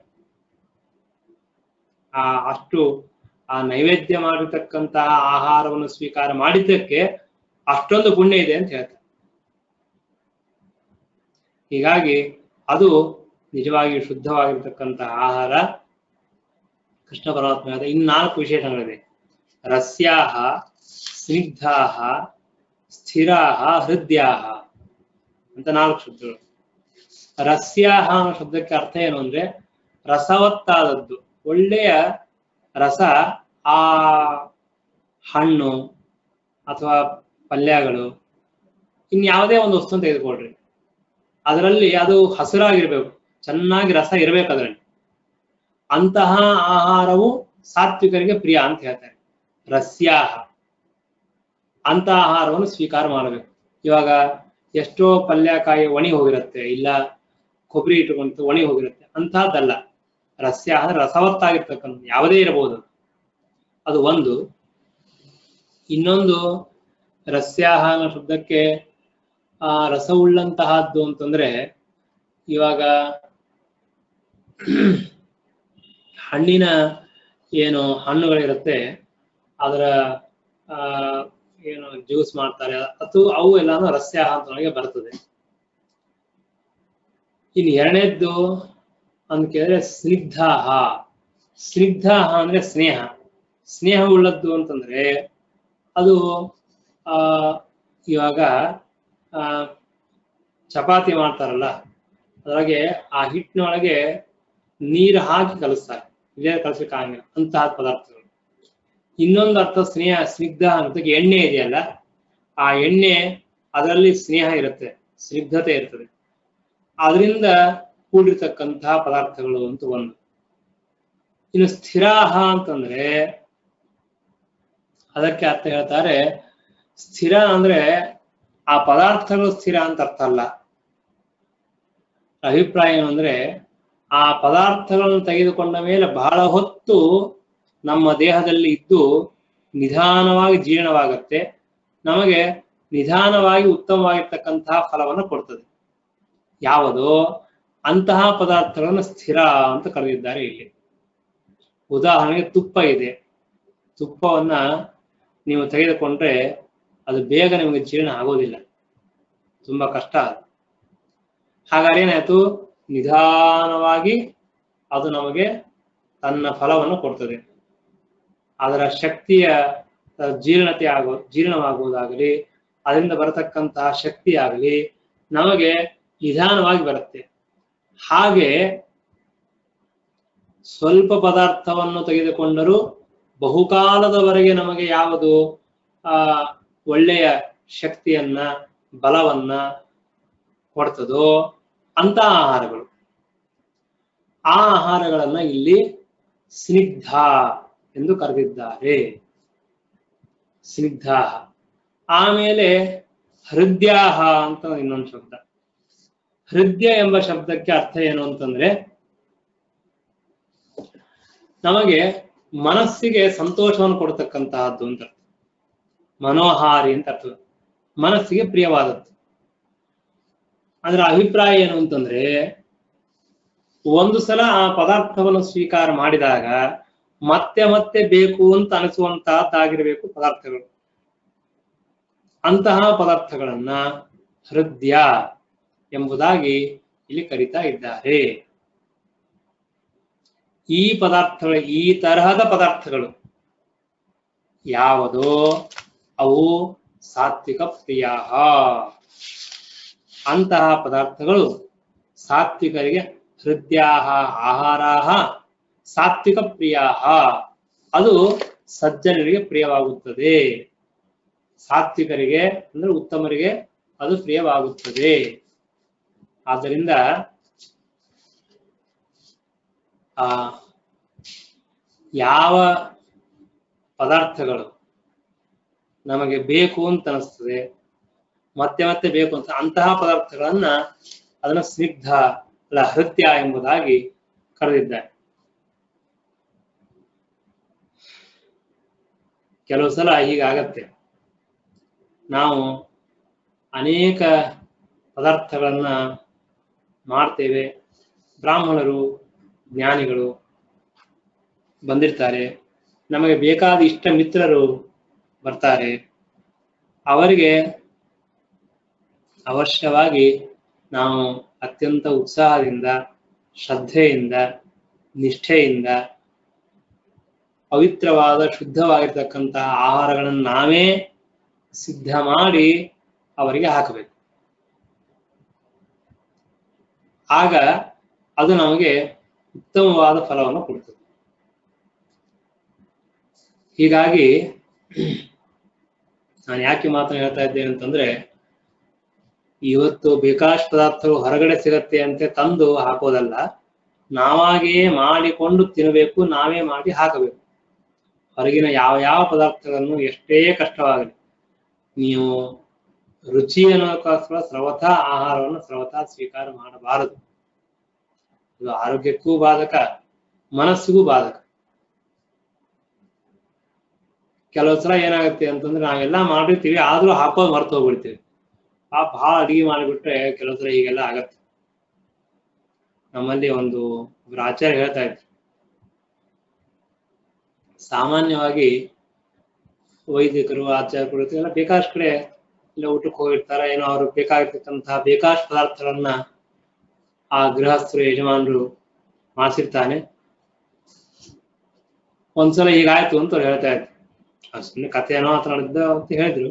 ಆ ಅಷ್ಟು ಆ ನೈವೇದ್ಯ ಮಾಡಿರ್ತಕ್ಕಂತಹ ಆಹಾರವನ್ನು ಸ್ವೀಕಾರ ಮಾಡಿದ್ದಕ್ಕೆ ಅಷ್ಟೊಂದು ಪುಣ್ಯ ಇದೆ ಅಂತ ಹೇಳ್ತಾರೆ ಹೀಗಾಗಿ ಅದು ನಿಜವಾಗಿ ಶುದ್ಧವಾಗಿರ್ತಕ್ಕಂತಹ ಆಹಾರ ಕೃಷ್ಣ ಪರಮಾತ್ಮ ಇನ್ನು ನಾಲ್ಕು ವಿಶೇಷಗಳಿದೆ ರಸ್ಯಾಹ ಸ್ನಿಗ್ಧಾಹ ಸ್ಥಿರಾಹ ಹೃದಯಾಹ ಅಂತ ನಾಲ್ಕು ಶಬ್ದಗಳು ರಸ್ಯಾಹ ಅನ್ನೋ ಶಬ್ದಕ್ಕೆ ಅರ್ಥ ಏನು ಅಂದ್ರೆ ರಸವತ್ತಾದದ್ದು ಒಳ್ಳೆಯ ರಸ ಆ ಹಣ್ಣು ಅಥವಾ ಪಲ್ಯಗಳು ಇನ್ಯಾವುದೇ ಒಂದು ವಸ್ತು ತೆಗೆದುಕೊಳ್ರಿ ಅದರಲ್ಲಿ ಅದು ಹಸಿರಾಗಿರ್ಬೇಕು ಚೆನ್ನಾಗಿ ರಸ ಇರಬೇಕು ಅದರಲ್ಲಿ ಅಂತಹ ಆಹಾರವು ಸಾತ್ವಿಕರಿಗೆ ಪ್ರಿಯ ಅಂತ ಹೇಳ್ತಾರೆ ರಸ್ಯಾಹ ಅಂತ ಆಹಾರವನ್ನು ಸ್ವೀಕಾರ ಮಾಡಬೇಕು ಇವಾಗ ಎಷ್ಟೋ ಪಲ್ಯಕಾಯಿ ಒಣಿ ಹೋಗಿರುತ್ತೆ ಇಲ್ಲ ಕೊಬ್ಬರಿ ಇಟ್ಟುಕೊಂಡು ಒಣಿ ಹೋಗಿರುತ್ತೆ ಅಂತಹದ್ದಲ್ಲ ರಸ್ಯ ಅಂದ್ರೆ ರಸವತ್ತಾಗಿರ್ತಕ್ಕಂಥ ಯಾವುದೇ ಇರಬಹುದು ಅದು ಒಂದು ಇನ್ನೊಂದು ರಸ್ಯಾಹ ಅನ್ನೋ ಶಬ್ದಕ್ಕೆ ಆ ರಸವುಳ್ಳಂತಹದ್ದು ಅಂತಂದ್ರೆ ಇವಾಗ ಹಣ್ಣಿನ ಏನು ಹಣ್ಣುಗಳಿರುತ್ತೆ ಅದರ ಆ ಏನು ಜ್ಯೂಸ್ ಮಾಡ್ತಾರೆ ಅದು ಅವು ಎಲ್ಲಾನು ರಸ್ಯಾಹ ಅಂತ ನಮಗೆ ಬರ್ತದೆ ಇನ್ನು ಎರಡನೇದ್ದು ಅಂತ ಕೇಳಿದ್ರೆ ಸ್ನಿಗ್ಧಾಹ ಸ್ನಿಗ್ಧಾಹ ಅಂದ್ರೆ ಸ್ನೇಹ ಸ್ನೇಹ ಉಳ್ಳದ್ದು ಅಂತಂದ್ರೆ ಅದು ಆ ಇವಾಗ ಆ ಚಪಾತಿ ಮಾಡ್ತಾರಲ್ಲ ಅದ್ರೊಳಗೆ ಆ ಹಿಟ್ಟಿನೊಳಗೆ ನೀರು ಹಾಕಿ ಕಲಿಸ್ತಾರೆ ಇದೇ ಕಲಿಸ್ಲಿಕ್ಕೆ ಆಗಂಗಿಲ್ಲ ಅಂತಹ ಪದಾರ್ಥಗಳು ಇನ್ನೊಂದು ಅರ್ಥ ಸ್ನೇಹ ಸ್ನಿಗ್ಧ ಅನ್ನೋದಕ್ಕೆ ಎಣ್ಣೆ ಇದೆಯಲ್ಲ ಆ ಎಣ್ಣೆ ಅದರಲ್ಲಿ ಸ್ನೇಹ ಇರುತ್ತೆ ಸ್ನಿಗ್ಧತೆ ಇರ್ತದೆ ಅದರಿಂದ ಕೂಡಿರ್ತಕ್ಕಂತಹ ಪದಾರ್ಥಗಳು ಅಂತ ಒಂದು ಇನ್ನು ಸ್ಥಿರಾಹ ಅಂತಂದ್ರೆ ಅದಕ್ಕೆ ಅರ್ಥ ಹೇಳ್ತಾರೆ ಸ್ಥಿರ ಅಂದ್ರೆ ಆ ಪದಾರ್ಥಗಳು ಸ್ಥಿರ ಅಂತ ಅರ್ಥ ಅಲ್ಲ ಅಭಿಪ್ರಾಯ ಏನು ಅಂದ್ರೆ ಆ ಪದಾರ್ಥಗಳನ್ನು ತೆಗೆದುಕೊಂಡ ಮೇಲೆ ಬಹಳ ಹೊತ್ತು ನಮ್ಮ ದೇಹದಲ್ಲಿ ಇದ್ದು ನಿಧಾನವಾಗಿ ಜೀರ್ಣವಾಗುತ್ತೆ ನಮಗೆ ನಿಧಾನವಾಗಿ ಉತ್ತಮವಾಗಿರ್ತಕ್ಕಂತಹ ಫಲವನ್ನು ಕೊಡ್ತದೆ ಯಾವುದು ಅಂತಹ ಪದಾರ್ಥಗಳನ್ನು ಸ್ಥಿರ ಅಂತ ಕರೆದಿದ್ದಾರೆ ಇಲ್ಲಿ ಉದಾಹರಣೆಗೆ ತುಪ್ಪ ಇದೆ ತುಪ್ಪವನ್ನ ನೀವು ತೆಗೆದುಕೊಂಡ್ರೆ ಅದು ಬೇಗ ನಿಮಗೆ ಜೀರ್ಣ ಆಗೋದಿಲ್ಲ ತುಂಬಾ ಕಷ್ಟ ಅದು ಹಾಗಾದ್ರೆ ಏನಾಯ್ತು ನಿಧಾನವಾಗಿ ಅದು ನಮಗೆ ತನ್ನ ಫಲವನ್ನು ಕೊಡ್ತದೆ ಅದರ ಶಕ್ತಿಯ ಜೀರ್ಣತೆ ಆಗೋ ಜೀರ್ಣವಾಗುವುದಾಗಲಿ ಅದರಿಂದ ಬರತಕ್ಕಂತಹ ಶಕ್ತಿ ಆಗಲಿ ನಮಗೆ ನಿಧಾನವಾಗಿ ಬರುತ್ತೆ ಹಾಗೆ ಸ್ವಲ್ಪ ಪದಾರ್ಥವನ್ನು ತೆಗೆದುಕೊಂಡರೂ ಬಹುಕಾಲದವರೆಗೆ ನಮಗೆ ಯಾವುದು ಆ ಒಳ್ಳೆಯ ಶಕ್ತಿಯನ್ನ ಬಲವನ್ನ ಕೊಡ್ತದೋ ಅಂತ ಆಹಾರಗಳು ಆ ಆಹಾರಗಳನ್ನ ಇಲ್ಲಿ ಸ್ನಿಗ್ಧ ಎಂದು ಕರೆದಿದ್ದಾರೆ ಸ್ನಿಗ್ಧ ಆಮೇಲೆ ಹೃದಯಾಹ ಅಂತ ಇನ್ನೊಂದು ಶಬ್ದ ಹೃದಯ ಎಂಬ ಶಬ್ದಕ್ಕೆ ಅರ್ಥ ಏನು ಅಂತಂದ್ರೆ ನಮಗೆ ಮನಸ್ಸಿಗೆ ಸಂತೋಷವನ್ನು ಕೊಡ್ತಕ್ಕಂತಹದ್ದು ಅಂತ ಅರ್ಥ ಮನೋಹಾರಿ ಅಂತ ಅರ್ಥ ಮನಸ್ಸಿಗೆ ಪ್ರಿಯವಾದದ್ದು ಅದರ ಅಭಿಪ್ರಾಯ ಏನು ಅಂತಂದ್ರೆ ಒಂದು ಸಲ ಆ ಪದಾರ್ಥವನ್ನು ಸ್ವೀಕಾರ ಮಾಡಿದಾಗ ಮತ್ತೆ ಮತ್ತೆ ಬೇಕು ಅಂತ ಅನಿಸುವಂತಹದ್ದಾಗಿರ್ಬೇಕು ಪದಾರ್ಥಗಳು ಅಂತಹ ಪದಾರ್ಥಗಳನ್ನ ಹೃದಯ ಎಂಬುದಾಗಿ ಇಲ್ಲಿ ಕರಿತಾ ಇದ್ದಾರೆ ಈ ಪದಾರ್ಥಗಳು ಈ ತರಹದ ಪದಾರ್ಥಗಳು ಯಾವುದೋ ಅವು ಸಾತ್ವಿಕ ಪ್ರಿಯ ಅಂತಹ ಪದಾರ್ಥಗಳು ಸಾತ್ವಿಕರಿಗೆ ಹೃದಯಾಹ ಆಹಾರಾಹ ಸಾತ್ವಿಕ ಪ್ರಿಯಾಹ ಅದು ಸಜ್ಜನರಿಗೆ ಪ್ರಿಯವಾಗುತ್ತದೆ ಸಾತ್ವಿಕರಿಗೆ ಅಂದ್ರೆ ಉತ್ತಮರಿಗೆ ಅದು ಪ್ರಿಯವಾಗುತ್ತದೆ ಆದ್ದರಿಂದ ಆ ಯಾವ ಪದಾರ್ಥಗಳು ನಮಗೆ ಬೇಕು ಅಂತ ಅನಿಸ್ತದೆ ಮತ್ತೆ ಮತ್ತೆ ಬೇಕು ಅಂತ ಅಂತಹ ಪದಾರ್ಥಗಳನ್ನ ಅದನ್ನ ಸ್ನಿಗ್ಧ ಅಲ್ಲ ಹೃತ್ಯ ಎಂಬುದಾಗಿ ಕರೆದಿದ್ದಾರೆ ಕೆಲವು ಸಲ ಹೀಗಾಗತ್ತೆ ನಾವು ಅನೇಕ ಪದಾರ್ಥಗಳನ್ನ ಮಾಡ್ತೇವೆ ಬ್ರಾಹ್ಮಣರು ಜ್ಞಾನಿಗಳು ಬಂದಿರ್ತಾರೆ ನಮಗೆ ಬೇಕಾದ ಇಷ್ಟ ಮಿತ್ರರು ಬರ್ತಾರೆ ಅವರಿಗೆ ಅವಶ್ಯವಾಗಿ ನಾವು ಅತ್ಯಂತ ಉತ್ಸಾಹದಿಂದ ಶ್ರದ್ಧೆಯಿಂದ ನಿಷ್ಠೆಯಿಂದ ಪವಿತ್ರವಾದ ಶುದ್ಧವಾಗಿರ್ತಕ್ಕಂತಹ ಆಹಾರಗಳನ್ನು ನಾವೇ ಸಿದ್ಧ ಮಾಡಿ ಅವರಿಗೆ ಹಾಕಬೇಕು ಆಗ ಅದು ನಮಗೆ ಉತ್ತಮವಾದ ಫಲವನ್ನು ಕೊಡ್ತದೆ ಹೀಗಾಗಿ ನಾನು ಯಾಕೆ ಮಾತನ್ನು ಹೇಳ್ತಾ ಇದ್ದೇನೆ ಅಂತಂದ್ರೆ ಇವತ್ತು ಬೇಕಾಷ್ಟು ಪದಾರ್ಥಗಳು ಹೊರಗಡೆ ಸಿಗತ್ತೆ ಅಂತ ತಂದು ಹಾಕೋದಲ್ಲ ನಾವಾಗಿಯೇ ಮಾಡಿಕೊಂಡು ತಿನ್ನಬೇಕು ನಾವೇ ಮಾಡಿ ಹಾಕಬೇಕು ಹೊರಗಿನ ಯಾವ ಯಾವ ಪದಾರ್ಥಗಳನ್ನು ಎಷ್ಟೇ ಕಷ್ಟವಾಗಲಿ ನೀವು ರುಚಿ ಅನ್ನೋಕ್ಕೋಸ್ಕರ ಸರ್ವಥ ಆಹಾರವನ್ನು ಸರ್ವಥ ಸ್ವೀಕಾರ ಮಾಡಬಾರದು ಇದು ಆರೋಗ್ಯಕ್ಕೂ ಬಾಧಕ ಮನಸ್ಸಿಗೂ ಬಾಧಕ ಕೆಲವು ಸಲ ಏನಾಗುತ್ತೆ ಅಂತಂದ್ರೆ ನಾವೆಲ್ಲ ಮಾಡಿರ್ತೀವಿ ಆದ್ರೂ ಹಾಕೋದು ಮರ್ತು ಹೋಗ್ಬಿಡ್ತೀವಿ ಆ ಬಹಳ ಅಡಿಗೆ ಮಾಡಿಬಿಟ್ರೆ ಕೆಲವು ಸಲ ಹೀಗೆಲ್ಲ ಆಗತ್ತೆ ನಮ್ಮಲ್ಲಿ ಒಂದು ಒಬ್ರು ಆಚಾರ್ಯ ಹೇಳ್ತಾ ಇದ್ರು ಸಾಮಾನ್ಯವಾಗಿ ವೈದಿಕರು ಆಚಾರ್ಯರು ಎಲ್ಲ ಬೇಕಾದಷ್ಟು ಕಡೆ ಇಲ್ಲ ಊಟಕ್ಕೆ ಹೋಗಿರ್ತಾರ ಏನೋ ಅವ್ರು ಬೇಕಾಗಿರ್ತಕ್ಕಂತಹ ಬೇಕಾದಷ್ಟು ಪದಾರ್ಥಗಳನ್ನ ಆ ಗೃಹಸ್ಥರು ಯಜಮಾನರು ಮಾಡಿಸಿರ್ತಾನೆ ಒಂದ್ಸಲ ಹೀಗಾಯ್ತು ಅಂತ ಅವ್ರು ಹೇಳ್ತಾ ಇದ್ರು ಅದು ಸುಮ್ಮನೆ ಕಥೆ ಏನೋ ಆತ ನಡೆದ ಅಂತ ಹೇಳಿದ್ರು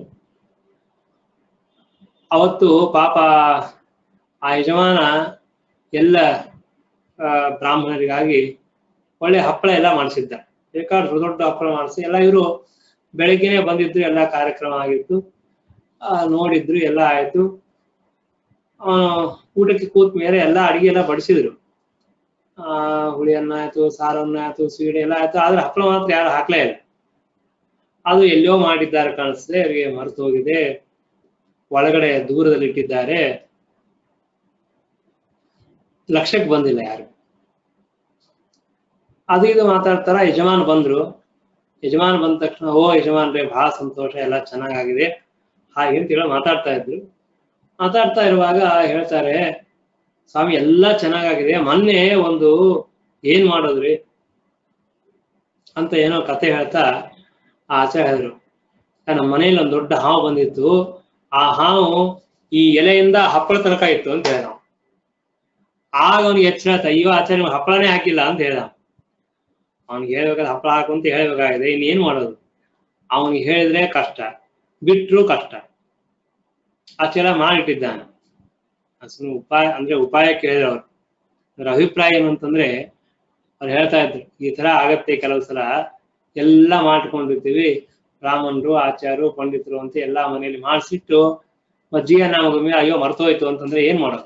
ಅವತ್ತು ಪಾಪ ಆ ಯಜಮಾನ ಎಲ್ಲ ಆ, ಬ್ರಾಹ್ಮಣರಿಗಾಗಿ ಒಳ್ಳೆ ಹಪ್ಪಳ ಎಲ್ಲ ಮಾಡಿಸಿದ್ದ ಬೇಕಾದ್ರೆ ದೊಡ್ಡ ದೊಡ್ಡ ಹಪ್ಪಳ ಮಾಡಿಸಿ ಎಲ್ಲ ಇವರು ಬೆಳಗ್ಗೆನೆ ಬಂದಿದ್ರು ಎಲ್ಲ ಕಾರ್ಯಕ್ರಮ ಆಗಿತ್ತು ಆ, ನೋಡಿದ್ರು ಎಲ್ಲ ಆಯ್ತು ಆ, ಊಟಕ್ಕೆ ಕೂತ ಮೇಲೆ ಎಲ್ಲ ಅಡಿಗೆ ಎಲ್ಲ ಬಡಿಸಿದ್ರು ಆ ಹುಳಿ ಅನ್ನ ಆಯ್ತು ಸಾರನ್ನ ಆಯ್ತು ಸ್ವೀಟ್ ಎಲ್ಲ ಆಯ್ತು ಆದ್ರೆ ಹಪ್ಪಳ ಮಾತ್ರ ಯಾರು ಹಾಕ್ಲೇ ಇಲ್ಲ ಅದು ಎಲ್ಲೋ ಮಾಡಿದ್ದಾರೆ ಕಾಣಿಸ್ತದೆ ಅವರಿಗೆ ಮರೆತು ಹೋಗಿದೆ ಒಳಗಡೆ ದೂರದಲ್ಲಿ ಇಟ್ಟಿದ್ದಾರೆ ಲಕ್ಷ್ಯಕ್ಕೆ ಬಂದಿಲ್ಲ ಯಾರು ಅದು ಇದು ಮಾತಾಡ್ತಾರ ಯಜಮಾನ್ ಬಂದ್ರು ಯಜಮಾನ್ ಬಂದ ತಕ್ಷಣ ಓ ಯಜಮಾನ್ರೆ ಬಹಳ ಸಂತೋಷ ಎಲ್ಲ ಚೆನ್ನಾಗಾಗಿದೆ ಹಾಗೆ ಅಂತ ಹೇಳಿ ಮಾತಾಡ್ತಾ ಇದ್ರು ಮಾತಾಡ್ತಾ ಇರುವಾಗ ಹೇಳ್ತಾರೆ ಸ್ವಾಮಿ ಎಲ್ಲ ಚೆನ್ನಾಗಾಗಿದೆ ಮೊನ್ನೆ ಒಂದು ಏನ್ ಮಾಡೋದ್ರಿ ಅಂತ ಏನೋ ಕತೆ ಹೇಳ್ತಾ ಆ ಆಚಾರ್ಯ ಹೇಳಿದ್ರು ನಮ್ಮ ಮನೆಯಲ್ಲಿ ಒಂದು ದೊಡ್ಡ ಹಾವು ಬಂದಿತ್ತು ಆ ಹಾವು ಈ ಎಲೆಯಿಂದ ಹಪ್ಪಳ ತನಕ ಇತ್ತು ಅಂತ ಹೇಳ್ದ ಆಗ ಅವನಿಗೆ ಎಚ್ಚರ ಆಯ್ತು ಅಯ್ಯೋ ಆಚಾರ್ಯ ನಿಮ್ಗೆ ಹಪ್ಪಳನೇ ಹಾಕಿಲ್ಲ ಅಂತ ಹೇಳ್ದ ಅವ್ನಿಗೆ ಹೇಳ್ಬೇಕಾದ್ರೆ ಹಪ್ಪಳ ಹಾಕು ಅಂತ ಹೇಳ್ಬೇಕಾಗಿದೆ ಇನ್ನೇನ್ ಮಾಡೋದು ಅವನಿಗೆ ಹೇಳಿದ್ರೆ ಕಷ್ಟ ಬಿಟ್ರು ಕಷ್ಟ ಆಚಾರ ಮಾಡಿಟ್ಟಿದ್ದಾನೆ ಸುಮ್ಮನೆ ಉಪಾಯ ಅಂದ್ರೆ ಉಪಾಯ ಕೇಳಿದ್ರು ಅವ್ರು ಅದ್ರ ಅಭಿಪ್ರಾಯ ಏನು ಅಂತಂದ್ರೆ ಅವ್ರು ಹೇಳ್ತಾ ಇದ್ರು ಈ ತರ ಆಗತ್ತೆ ಕೆಲವು ಸಲ ಎಲ್ಲ ಮಾಡ್ಕೊಂಡಿರ್ತೀವಿ ಬ್ರಾಹ್ಮಣರು ಆಚಾರ್ಯರು ಪಂಡಿತರು ಅಂತ ಎಲ್ಲಾ ಮನೆಯಲ್ಲಿ ಮಾಡಿಸಿಟ್ಟು ಮಜ್ಜಿಗೆ ನಮಗೊಮ್ಮೆ ಅಯ್ಯೋ ಮರ್ತೋಯ್ತು ಅಂತಂದ್ರೆ ಏನ್ ಮಾಡೋದು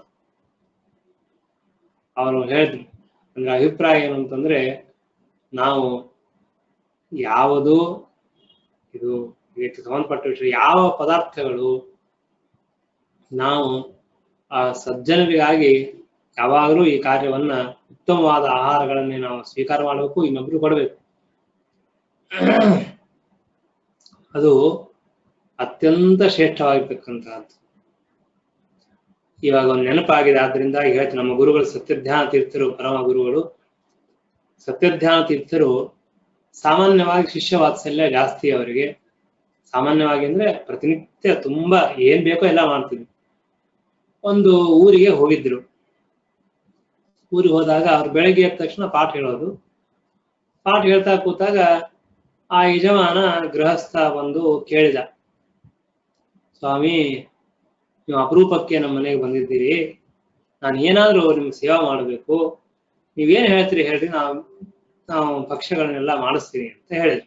ಅವರು ಹೇಳಿದ್ರು ಅಂದ್ರೆ ಅಭಿಪ್ರಾಯ ಏನು ಅಂತಂದ್ರೆ ನಾವು ಯಾವುದು ಇದು ಇದಕ್ಕೆ ಸಂಬಂಧಪಟ್ಟ ವಿಷಯ ಯಾವ ಪದಾರ್ಥಗಳು ನಾವು ಆ ಸಜ್ಜನರಿಗಾಗಿ ಯಾವಾಗಲೂ ಈ ಕಾರ್ಯವನ್ನ ಉತ್ತಮವಾದ ಆಹಾರಗಳನ್ನೇ ನಾವು ಸ್ವೀಕಾರ ಮಾಡಬೇಕು ಇನ್ನೊಬ್ರು ಕೊಡಬೇಕು ಅದು ಅತ್ಯಂತ ಶ್ರೇಷ್ಠವಾಗಿರ್ತಕ್ಕಂತಹದ್ದು ಇವಾಗ ಒಂದು ನೆನಪಾಗಿದೆ ಆದ್ರಿಂದ ಈಗ ಹೇಳ್ತೀನಿ ನಮ್ಮ ಗುರುಗಳು ಸತ್ಯಧ್ಯಾನ ತೀರ್ಥರು ಪರಮ ಗುರುಗಳು ಸತ್ಯಧ್ಯಾನ ತೀರ್ಥರು ಸಾಮಾನ್ಯವಾಗಿ ಶಿಷ್ಯ ವಾತ್ಸಲ್ಯ ಜಾಸ್ತಿ ಅವರಿಗೆ ಸಾಮಾನ್ಯವಾಗಿ ಅಂದ್ರೆ ಪ್ರತಿನಿತ್ಯ ತುಂಬಾ ಏನ್ ಬೇಕೋ ಎಲ್ಲ ಮಾಡ್ತಿದ್ರು ಒಂದು ಊರಿಗೆ ಹೋಗಿದ್ರು ಊರಿಗೆ ಹೋದಾಗ ಅವ್ರು ಬೆಳಗ್ಗೆ ಎದ್ದ ತಕ್ಷಣ ಪಾಠ ಹೇಳೋದು ಪಾಠ ಹೇಳ್ತಾ ಕೂತಾಗ ಆ ಯಜಮಾನ ಗೃಹಸ್ಥ ಬಂದು ಕೇಳಿದ ಸ್ವಾಮಿ ನೀವು ಅಪರೂಪಕ್ಕೆ ನಮ್ಮ ಮನೆಗೆ ಬಂದಿದ್ದೀರಿ ನಾನು ಏನಾದ್ರೂ ನಿಮ್ಗೆ ಸೇವಾ ಮಾಡಬೇಕು ನೀವೇನ್ ಹೇಳ್ತೀರಿ ಹೇಳ್ರಿ ನಾವು ನಾವು ಭಕ್ಷ್ಯಗಳನ್ನೆಲ್ಲ ಮಾಡಿಸ್ತೀನಿ ಅಂತ ಹೇಳಿದ್ರು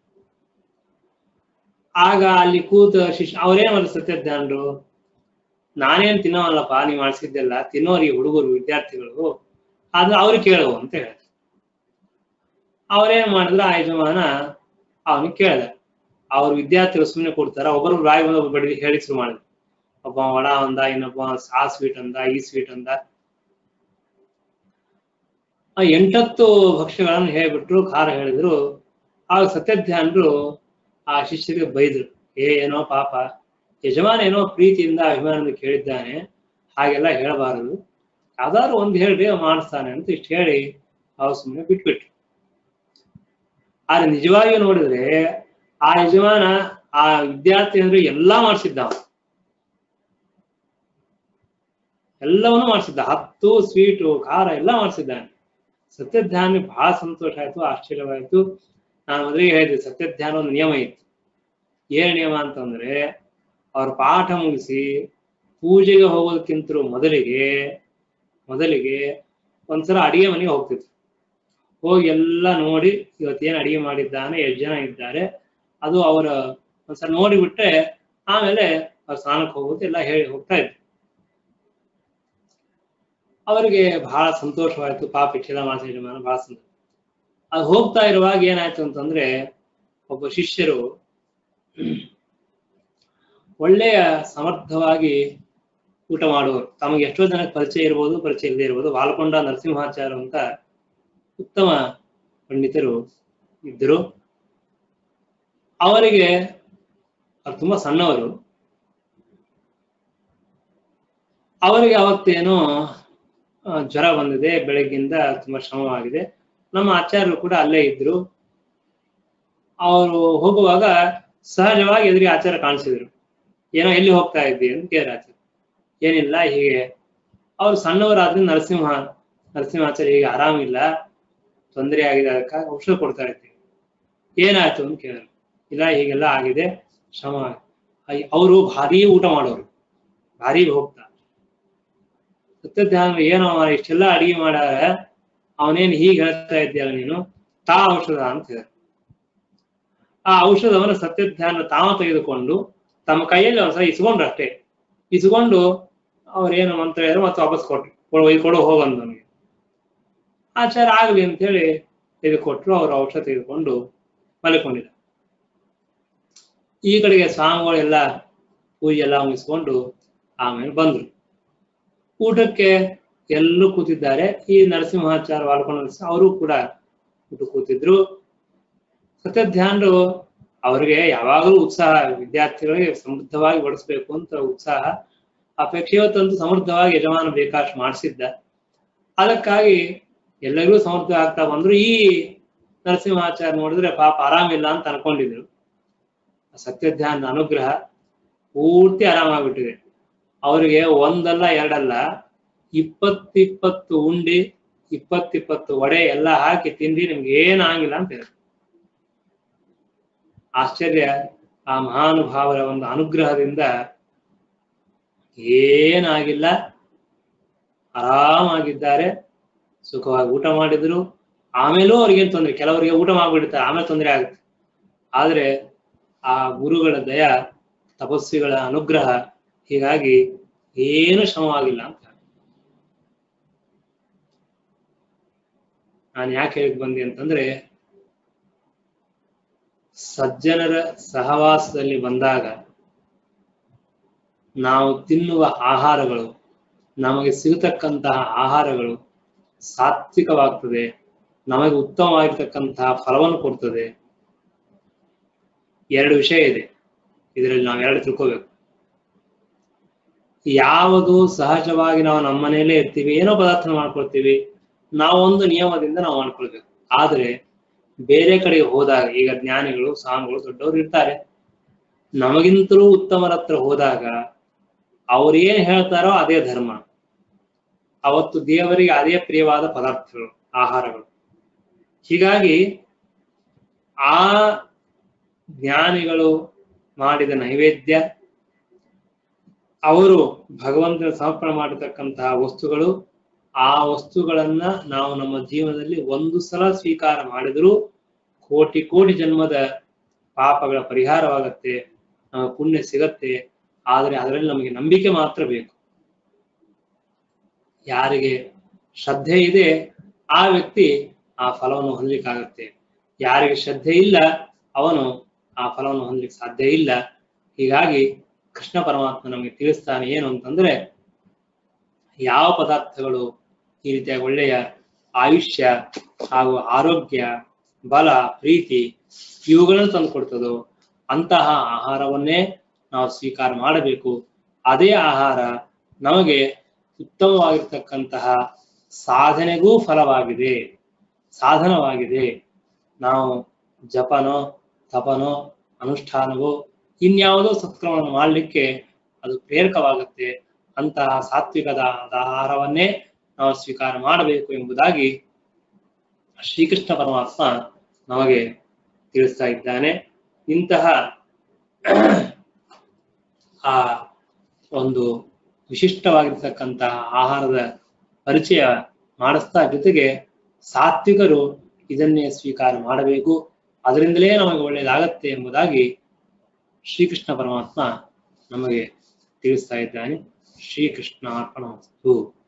ಆಗ ಅಲ್ಲಿ ಕೂತ ಶಿಷ್ಯ ಅವ್ರೇನ್ ಮಾಡಿದ್ರು ಸತ್ಯಜ್ಞಾನರು ನಾನೇನ್ ತಿನ್ನೋವಲ್ಲಪ್ಪ ನೀವು ಮಾಡಿಸಿದ್ದೆಲ್ಲ ತಿನ್ನೋರಿ ಹುಡುಗರು ವಿದ್ಯಾರ್ಥಿಗಳು ಆದ್ರೆ ಅವ್ರಿಗೆ ಕೇಳುವ ಅಂತ ಹೇಳಿದ್ರು ಅವ್ರೇನ್ ಮಾಡಿದ್ರು ಆ ಯಜಮಾನ ಅವನಿಗೆ ಕೇಳ್ದ ಅವ್ರ ವಿದ್ಯಾರ್ಥಿಗಳು ಸುಮ್ಮನೆ ಕೊಡ್ತಾರ ಒಬ್ಬರು ಬಾಯಿ ಬಂದ ಬಡಿ ಹೇಳಿ ಶುರು ಮಾಡಿದ್ರು ಒಬ್ಬ ವಡ ಅಂದ ಇನ್ನೊಬ್ಬ ಆ ಸ್ವೀಟ್ ಅಂದ ಈ ಸ್ವೀಟ್ ಅಂದ ಆ ಎಂಟತ್ತು ಭಕ್ಷ್ಯಗಳನ್ನು ಹೇಳ್ಬಿಟ್ರು ಖಾರ ಹೇಳಿದ್ರು ಆಗ ಸತ್ಯಧ್ಯಾನರು ಆ ಶಿಷ್ಯರಿಗೆ ಬೈದ್ರು ಏ ಏನೋ ಪಾಪ ಯಜಮಾನ ಏನೋ ಪ್ರೀತಿಯಿಂದ ಅಭಿಮಾನದಿಂದ ಕೇಳಿದ್ದಾನೆ ಹಾಗೆಲ್ಲ ಹೇಳಬಾರದು ಯಾವ್ದಾದ್ರು ಒಂದು ಹೇಳ್ರಿ ಅವ ಮಾಡಿಸ್ತಾನೆ ಅಂತ ಇಷ್ಟು ಹೇಳಿ ಅವ್ರು ಸುಮ್ಮನೆ ಬಿಟ್ಬಿಟ್ರು ಆದ್ರೆ ನಿಜವಾಗಿಯೂ ನೋಡಿದ್ರೆ ಆ ಯಜಮಾನ ಆ ವಿದ್ಯಾರ್ಥಿ ಅಂದ್ರೆ ಎಲ್ಲಾ ಮಾಡಿಸಿದ್ದ ಅವ. ಎಲ್ಲವನ್ನೂ ಮಾಡಿಸಿದ್ದ ಹತ್ತು ಸ್ವೀಟು ಖಾರ ಎಲ್ಲ ಮಾಡಿಸಿದ್ದಾನೆ ಸತ್ಯಧ್ಯಾನ ಬಹಳ ಸಂತೋಷ ಆಯ್ತು ಆಶ್ಚರ್ಯವಾಯ್ತು ನಾನು ಮೊದಲಿಗೆ ಹೇಳಿದೆ ಸತ್ಯಧ್ಯಾನ ಒಂದು ನಿಯಮ ಇತ್ತು ಏನ್ ನಿಯಮ ಅಂತಂದ್ರೆ ಅವ್ರ ಪಾಠ ಮುಗಿಸಿ ಪೂಜೆಗೆ ಹೋಗೋದಕ್ಕಿಂತ ಮೊದಲಿಗೆ ಮೊದಲಿಗೆ ಒಂದ್ಸಲ ಅಡಿಗೆ ಮನೆಗೆ ಹೋಗ್ತಿದ್ರು ಹೋಗಿ ಎಲ್ಲ ನೋಡಿ ಇವತ್ತೇನು ಅಡಿಗೆ ಮಾಡಿದ್ದಾನೆ ಎಷ್ಟು ಜನ ಇದ್ದಾರೆ ಅದು ಅವರ ಒಂದ್ಸಲ ನೋಡಿಬಿಟ್ರೆ ಆಮೇಲೆ ಅವ್ರ ಸ್ನಾನಕ್ಕೆ ಹೋಗೋದು ಎಲ್ಲ ಹೇಳಿ ಹೋಗ್ತಾ ಇದ್ರು ಅವರಿಗೆ ಬಹಳ ಸಂತೋಷವಾಯ್ತು ಪಾಪ ಇಷ್ಟೆಲ್ಲ ಮಾಡಿಸಿ ಯಜಮಾನ ಬಹಳ ಸಂತೋಷ ಅದು ಹೋಗ್ತಾ ಇರುವಾಗ ಏನಾಯ್ತು ಅಂತಂದ್ರೆ ಒಬ್ಬ ಶಿಷ್ಯರು ಒಳ್ಳೆಯ ಸಮರ್ಥವಾಗಿ ಊಟ ಮಾಡುವವರು ತಮಗೆ ಎಷ್ಟೋ ಜನಕ್ಕೆ ಪರಿಚಯ ಇರ್ಬೋದು ಪರಿಚಯ ಇಲ್ಲದೆ ಇರ್ಬೋದು ಬಾಲಕೊಂಡ ನರಸಿಂಹಾಚಾರ್ಯ ಅಂತ ಉತ್ತಮ ಪಂಡಿತರು ಇದ್ದರು ಅವರಿಗೆ ಅವ್ರು ತುಂಬಾ ಸಣ್ಣವರು ಅವರಿಗೆ ಅವತ್ತೇನೋ ಆ, ಜ್ವರ ಬಂದಿದೆ ಬೆಳಗ್ಗಿಂದ ತುಂಬಾ ಶ್ರಮವಾಗಿದೆ ನಮ್ಮ ಆಚಾರ್ಯರು ಕೂಡ ಅಲ್ಲೇ ಇದ್ರು ಅವರು ಹೋಗುವಾಗ ಸಹಜವಾಗಿ ಎದುರಿಗೆ ಆಚಾರ ಕಾಣಿಸಿದ್ರು ಏನೋ ಎಲ್ಲಿ ಹೋಗ್ತಾ ಇದ್ದಿ ಅಂತ ಕೇಳಿದ್ರು ಆಚಾರ್ಯ ಏನಿಲ್ಲ ಹೀಗೆ ಅವ್ರು ಸಣ್ಣವರಾದ್ರಿಂದ ನರಸಿಂಹ ನರಸಿಂಹಾಚಾರ್ಯ ಈಗ ಆರಾಮಿಲ್ಲ ತೊಂದರೆ ಆಗಿದೆ ಅದಕ್ಕಾಗಿ ಔಷಧ ಕೊಡ್ತಾ ಇರ್ತೀವಿ ಏನಾಯ್ತು ಅಂತ ಕೇಳಿದ್ರು ಇಲ್ಲ ಹೀಗೆಲ್ಲ ಆಗಿದೆ ಶ್ರಮ ಅವರು ಭಾರಿ ಊಟ ಮಾಡೋರು ಭಾರಿ ಹೋಗ್ತಾ ಸತ್ಯಧ್ಯಾನ ಏನೋ ಮಾರ್ರೆ, ಇಷ್ಟೆಲ್ಲ ಅಡಿಗೆ ಮಾಡಾರ ಅವನೇನ್ ಹೀಗೆ ಹೇಳ್ತಾ ಇದ್ದೀಯಲ್ಲ ನೀನು ತಾ ಔಷಧ ಅಂತ ಹೇಳಿದ್ರು ಆ ಔಷಧವನ್ನು ಸತ್ಯಧ್ಯಾನ ತಾವ ತೆಗೆದುಕೊಂಡು ತಮ್ಮ ಕೈಯಲ್ಲಿ ಒಂದ್ಸಲ ಇಸ್ಕೊಂಡ್ರು ಅಷ್ಟೇ ಇಸ್ಕೊಂಡು ಅವ್ರೇನು ಮಂತ್ರ ಹೇಳಿದ್ರು ಮತ್ತೆ ವಾಪಸ್ ಕೊಟ್ರು ಕೊಡು ಒಯ್ ಕೊಡು ಹೋಗಂದು ನನಗೆ ಆಚಾರ ಆಗ್ಲಿ ಅಂತ ಹೇಳಿ ತೆಗೆದುಕೊಟ್ರು ಅವ್ರ ಔಷಧ ತೆಗೆದುಕೊಂಡು ಮಲ್ಕೊಂಡಿದ್ದ ಈ ಕಡೆಗೆ ಸ್ವಾಮಿಗಳೆಲ್ಲ ಪೂಜೆ ಎಲ್ಲ ಮುಗಿಸ್ಕೊಂಡು ಆಮೇಲೆ ಬಂದ್ರು ಊಟಕ್ಕೆ ಎಲ್ಲೂ ಕೂತಿದ್ದಾರೆ ಈ ನರಸಿಂಹಾಚಾರ ವಾಲ್ಕೊಂಡು ಅವರು ಕೂಡ ಊಟ ಕೂತಿದ್ರು ಸತ್ಯಧ್ಯಾನರು ಅವ್ರಿಗೆ ಯಾವಾಗಲೂ ಉತ್ಸಾಹ ವಿದ್ಯಾರ್ಥಿಗಳಿಗೆ ಸಮೃದ್ಧವಾಗಿ ಬಡಿಸ್ಬೇಕು ಅಂತ ಉತ್ಸಾಹ ಅಪೇಕ್ಷೆ ಇವತ್ತಂತೂ ಸಮೃದ್ಧವಾಗಿ ಯಜಮಾನ ಬೇಕಾಷ್ಟು ಮಾಡಿಸಿದ್ದ ಅದಕ್ಕಾಗಿ ಎಲ್ಲರಿಗೂ ಸಮೃದ್ಧ ಆಗ್ತಾ ಬಂದ್ರು ಈ ನರಸಿಂಹಾಚಾರ್ಯ ನೋಡಿದ್ರೆ ಪಾಪ ಆರಾಮಿಲ್ಲ ಅಂತ ಅನ್ಕೊಂಡಿದ್ರು ಸತ್ಯಧ್ಯಾನ ಅನುಗ್ರಹ ಪೂರ್ತಿ ಆರಾಮಾಗ್ಬಿಟ್ಟಿದೆ ಅವರಿಗೆ ಒಂದಲ್ಲ ಎರಡಲ್ಲ ಇಪ್ಪತ್ತಿಪ್ಪತ್ತು ಉಂಡಿ ಇಪ್ಪತ್ತಿಪ್ಪತ್ತು ವಡೆ ಎಲ್ಲ ಹಾಕಿ ತಿಂದು ನಿಮ್ಗೆ ಏನಾಗಿಲ್ಲ ಅಂತ ಹೇಳಿ ಆಶ್ಚರ್ಯ ಆ ಮಹಾನುಭಾವರ ಒಂದು ಅನುಗ್ರಹದಿಂದ ಏನಾಗಿಲ್ಲ ಆರಾಮಾಗಿದ್ದಾರೆ ಸುಖವಾಗಿ ಊಟ ಮಾಡಿದ್ರು ಆಮೇಲೂ ಅವ್ರಿಗೇನ್ ತೊಂದ್ರೆ ಕೆಲವರಿಗೆ ಊಟ ಮಾಡ್ಬಿಡುತ್ತೆ ಆಮೇಲೆ ತೊಂದರೆ ಆಗುತ್ತೆ ಆದ್ರೆ ಆ ಗುರುಗಳ ದಯ ತಪಸ್ವಿಗಳ ಅನುಗ್ರಹ ಹೀಗಾಗಿ ಏನು ಶ್ರಮವಾಗಿಲ್ಲ ಅಂತ ನಾನು ಯಾಕೆ ಹೇಳಿದ್ ಬಂದೆ ಅಂತಂದ್ರೆ ಸಜ್ಜನರ ಸಹವಾಸದಲ್ಲಿ ಬಂದಾಗ ನಾವು ತಿನ್ನುವ ಆಹಾರಗಳು ನಮಗೆ ಸಿಗತಕ್ಕಂತಹ ಆಹಾರಗಳು ಸಾತ್ವಿಕವಾಗ್ತದೆ ನಮಗೆ ಉತ್ತಮವಾಗಿರ್ತಕ್ಕಂತಹ ಫಲವನ್ನು ಕೊಡ್ತದೆ ಎರಡು ವಿಷಯ ಇದೆ ಇದರಲ್ಲಿ ನಾವು ಎರಡು ತಿಳ್ಕೋಬೇಕು ಯಾವುದು ಸಹಜವಾಗಿ ನಾವು ನಮ್ಮ ಮನೆಯಲ್ಲೇ ಇರ್ತೀವಿ ಏನೋ ಪದಾರ್ಥ ಮಾಡ್ಕೊಳ್ತೀವಿ ನಾವು ಒಂದು ನಿಯಮದಿಂದ ನಾವು ಮಾಡ್ಕೊಳ್ಬೇಕು ಆದ್ರೆ ಬೇರೆ ಕಡೆಗೆ ಹೋದಾಗ ಈಗ ಜ್ಞಾನಿಗಳು ಸ್ವಾಮಿಗಳು ದೊಡ್ಡವರು ಇರ್ತಾರೆ ನಮಗಿಂತಲೂ ಉತ್ತಮರ ಹತ್ರ ಹೋದಾಗ ಅವ್ರೇನ್ ಹೇಳ್ತಾರೋ ಅದೇ ಧರ್ಮ ಅವತ್ತು ದೇವರಿಗೆ ಅದೇ ಪ್ರಿಯವಾದ ಪದಾರ್ಥಗಳು ಆಹಾರಗಳು ಹೀಗಾಗಿ ಆ ಜ್ಞಾನಿಗಳು ಮಾಡಿದ ನೈವೇದ್ಯ ಅವರು ಭಗವಂತನ ಸಮರ್ಪಣೆ ಮಾಡಿರ್ತಕ್ಕಂತಹ ವಸ್ತುಗಳು ಆ ವಸ್ತುಗಳನ್ನ ನಾವು ನಮ್ಮ ಜೀವನದಲ್ಲಿ ಒಂದು ಸಲ ಸ್ವೀಕಾರ ಮಾಡಿದರೂ ಕೋಟಿ ಕೋಟಿ ಜನ್ಮದ ಪಾಪಗಳ ಪರಿಹಾರವಾಗತ್ತೆ ನಮಗೆ ಪುಣ್ಯ ಸಿಗತ್ತೆ ಆದರೆ ಅದರಲ್ಲಿ ನಮಗೆ ನಂಬಿಕೆ ಮಾತ್ರ ಬೇಕು ಯಾರಿಗೆ ಶ್ರದ್ಧೆ ಇದೆ ಆ ವ್ಯಕ್ತಿ ಆ ಫಲವನ್ನು ಹೊಂದಲಿಕ್ಕಾಗತ್ತೆ ಯಾರಿಗೆ ಶ್ರದ್ಧೆ ಇಲ್ಲ ಅವನು ಆ ಫಲವನ್ನು ಹೊಂದಲಿಕ್ಕೆ ಸಾಧ್ಯ ಇಲ್ಲ ಹೀಗಾಗಿ ಕೃಷ್ಣ ಪರಮಾತ್ಮ ನಮಗೆ ತಿಳಿಸ್ತಾನೆ ಏನು ಅಂತಂದ್ರೆ ಯಾವ ಪದಾರ್ಥಗಳು ಈ ರೀತಿಯಾಗಿ ಒಳ್ಳೆಯ ಆಯುಷ್ಯ ಹಾಗೂ ಆರೋಗ್ಯ ಬಲ ಪ್ರೀತಿ ಇವುಗಳನ್ನು ತಂದು ಕೊಡ್ತದೋ ಅಂತಹ ಆಹಾರವನ್ನೇ ನಾವು ಸ್ವೀಕಾರ ಮಾಡಬೇಕು ಅದೇ ಆಹಾರ ನಮಗೆ ಉತ್ತಮವಾಗಿರ್ತಕ್ಕಂತಹ ಸಾಧನೆಗೂ ಫಲವಾಗಿದೆ ಸಾಧನವಾಗಿದೆ ನಾವು ಜಪನೋ ತಪನೋ ಅನುಷ್ಠಾನವೋ ಇನ್ಯಾವುದೋ ಸತ್ಕ್ರಮವನ್ನು ಮಾಡಲಿಕ್ಕೆ ಅದು ಪ್ರೇರಕವಾಗುತ್ತೆ ಅಂತಹ ಸಾತ್ವಿಕದ ಆಹಾರವನ್ನೇ ನಾವು ಸ್ವೀಕಾರ ಮಾಡಬೇಕು ಎಂಬುದಾಗಿ ಶ್ರೀಕೃಷ್ಣ ಪರಮಾತ್ಮ ನಮಗೆ ತಿಳಿಸ್ತಾ ಇದ್ದಾನೆ ಇಂತಹ ಆ ಒಂದು ವಿಶಿಷ್ಟವಾಗಿರ್ತಕ್ಕಂತಹ ಆಹಾರದ ಪರಿಚಯ ಮಾಡಿಸ್ತಾ ಜೊತೆಗೆ ಸಾತ್ವಿಕರು ಇದನ್ನೇ ಸ್ವೀಕಾರ ಮಾಡಬೇಕು ಅದರಿಂದಲೇ ನಮಗೆ ಒಳ್ಳೆಯದಾಗತ್ತೆ ಎಂಬುದಾಗಿ ಶ್ರೀಕೃಷ್ಣ ಪರಮಾತ್ಮ ನಮಗೆ ತಿಳಿಸ್ತಾ ಇದ್ದಾನೆ ಶ್ರೀಕೃಷ್ಣ ಅರ್ಪಣ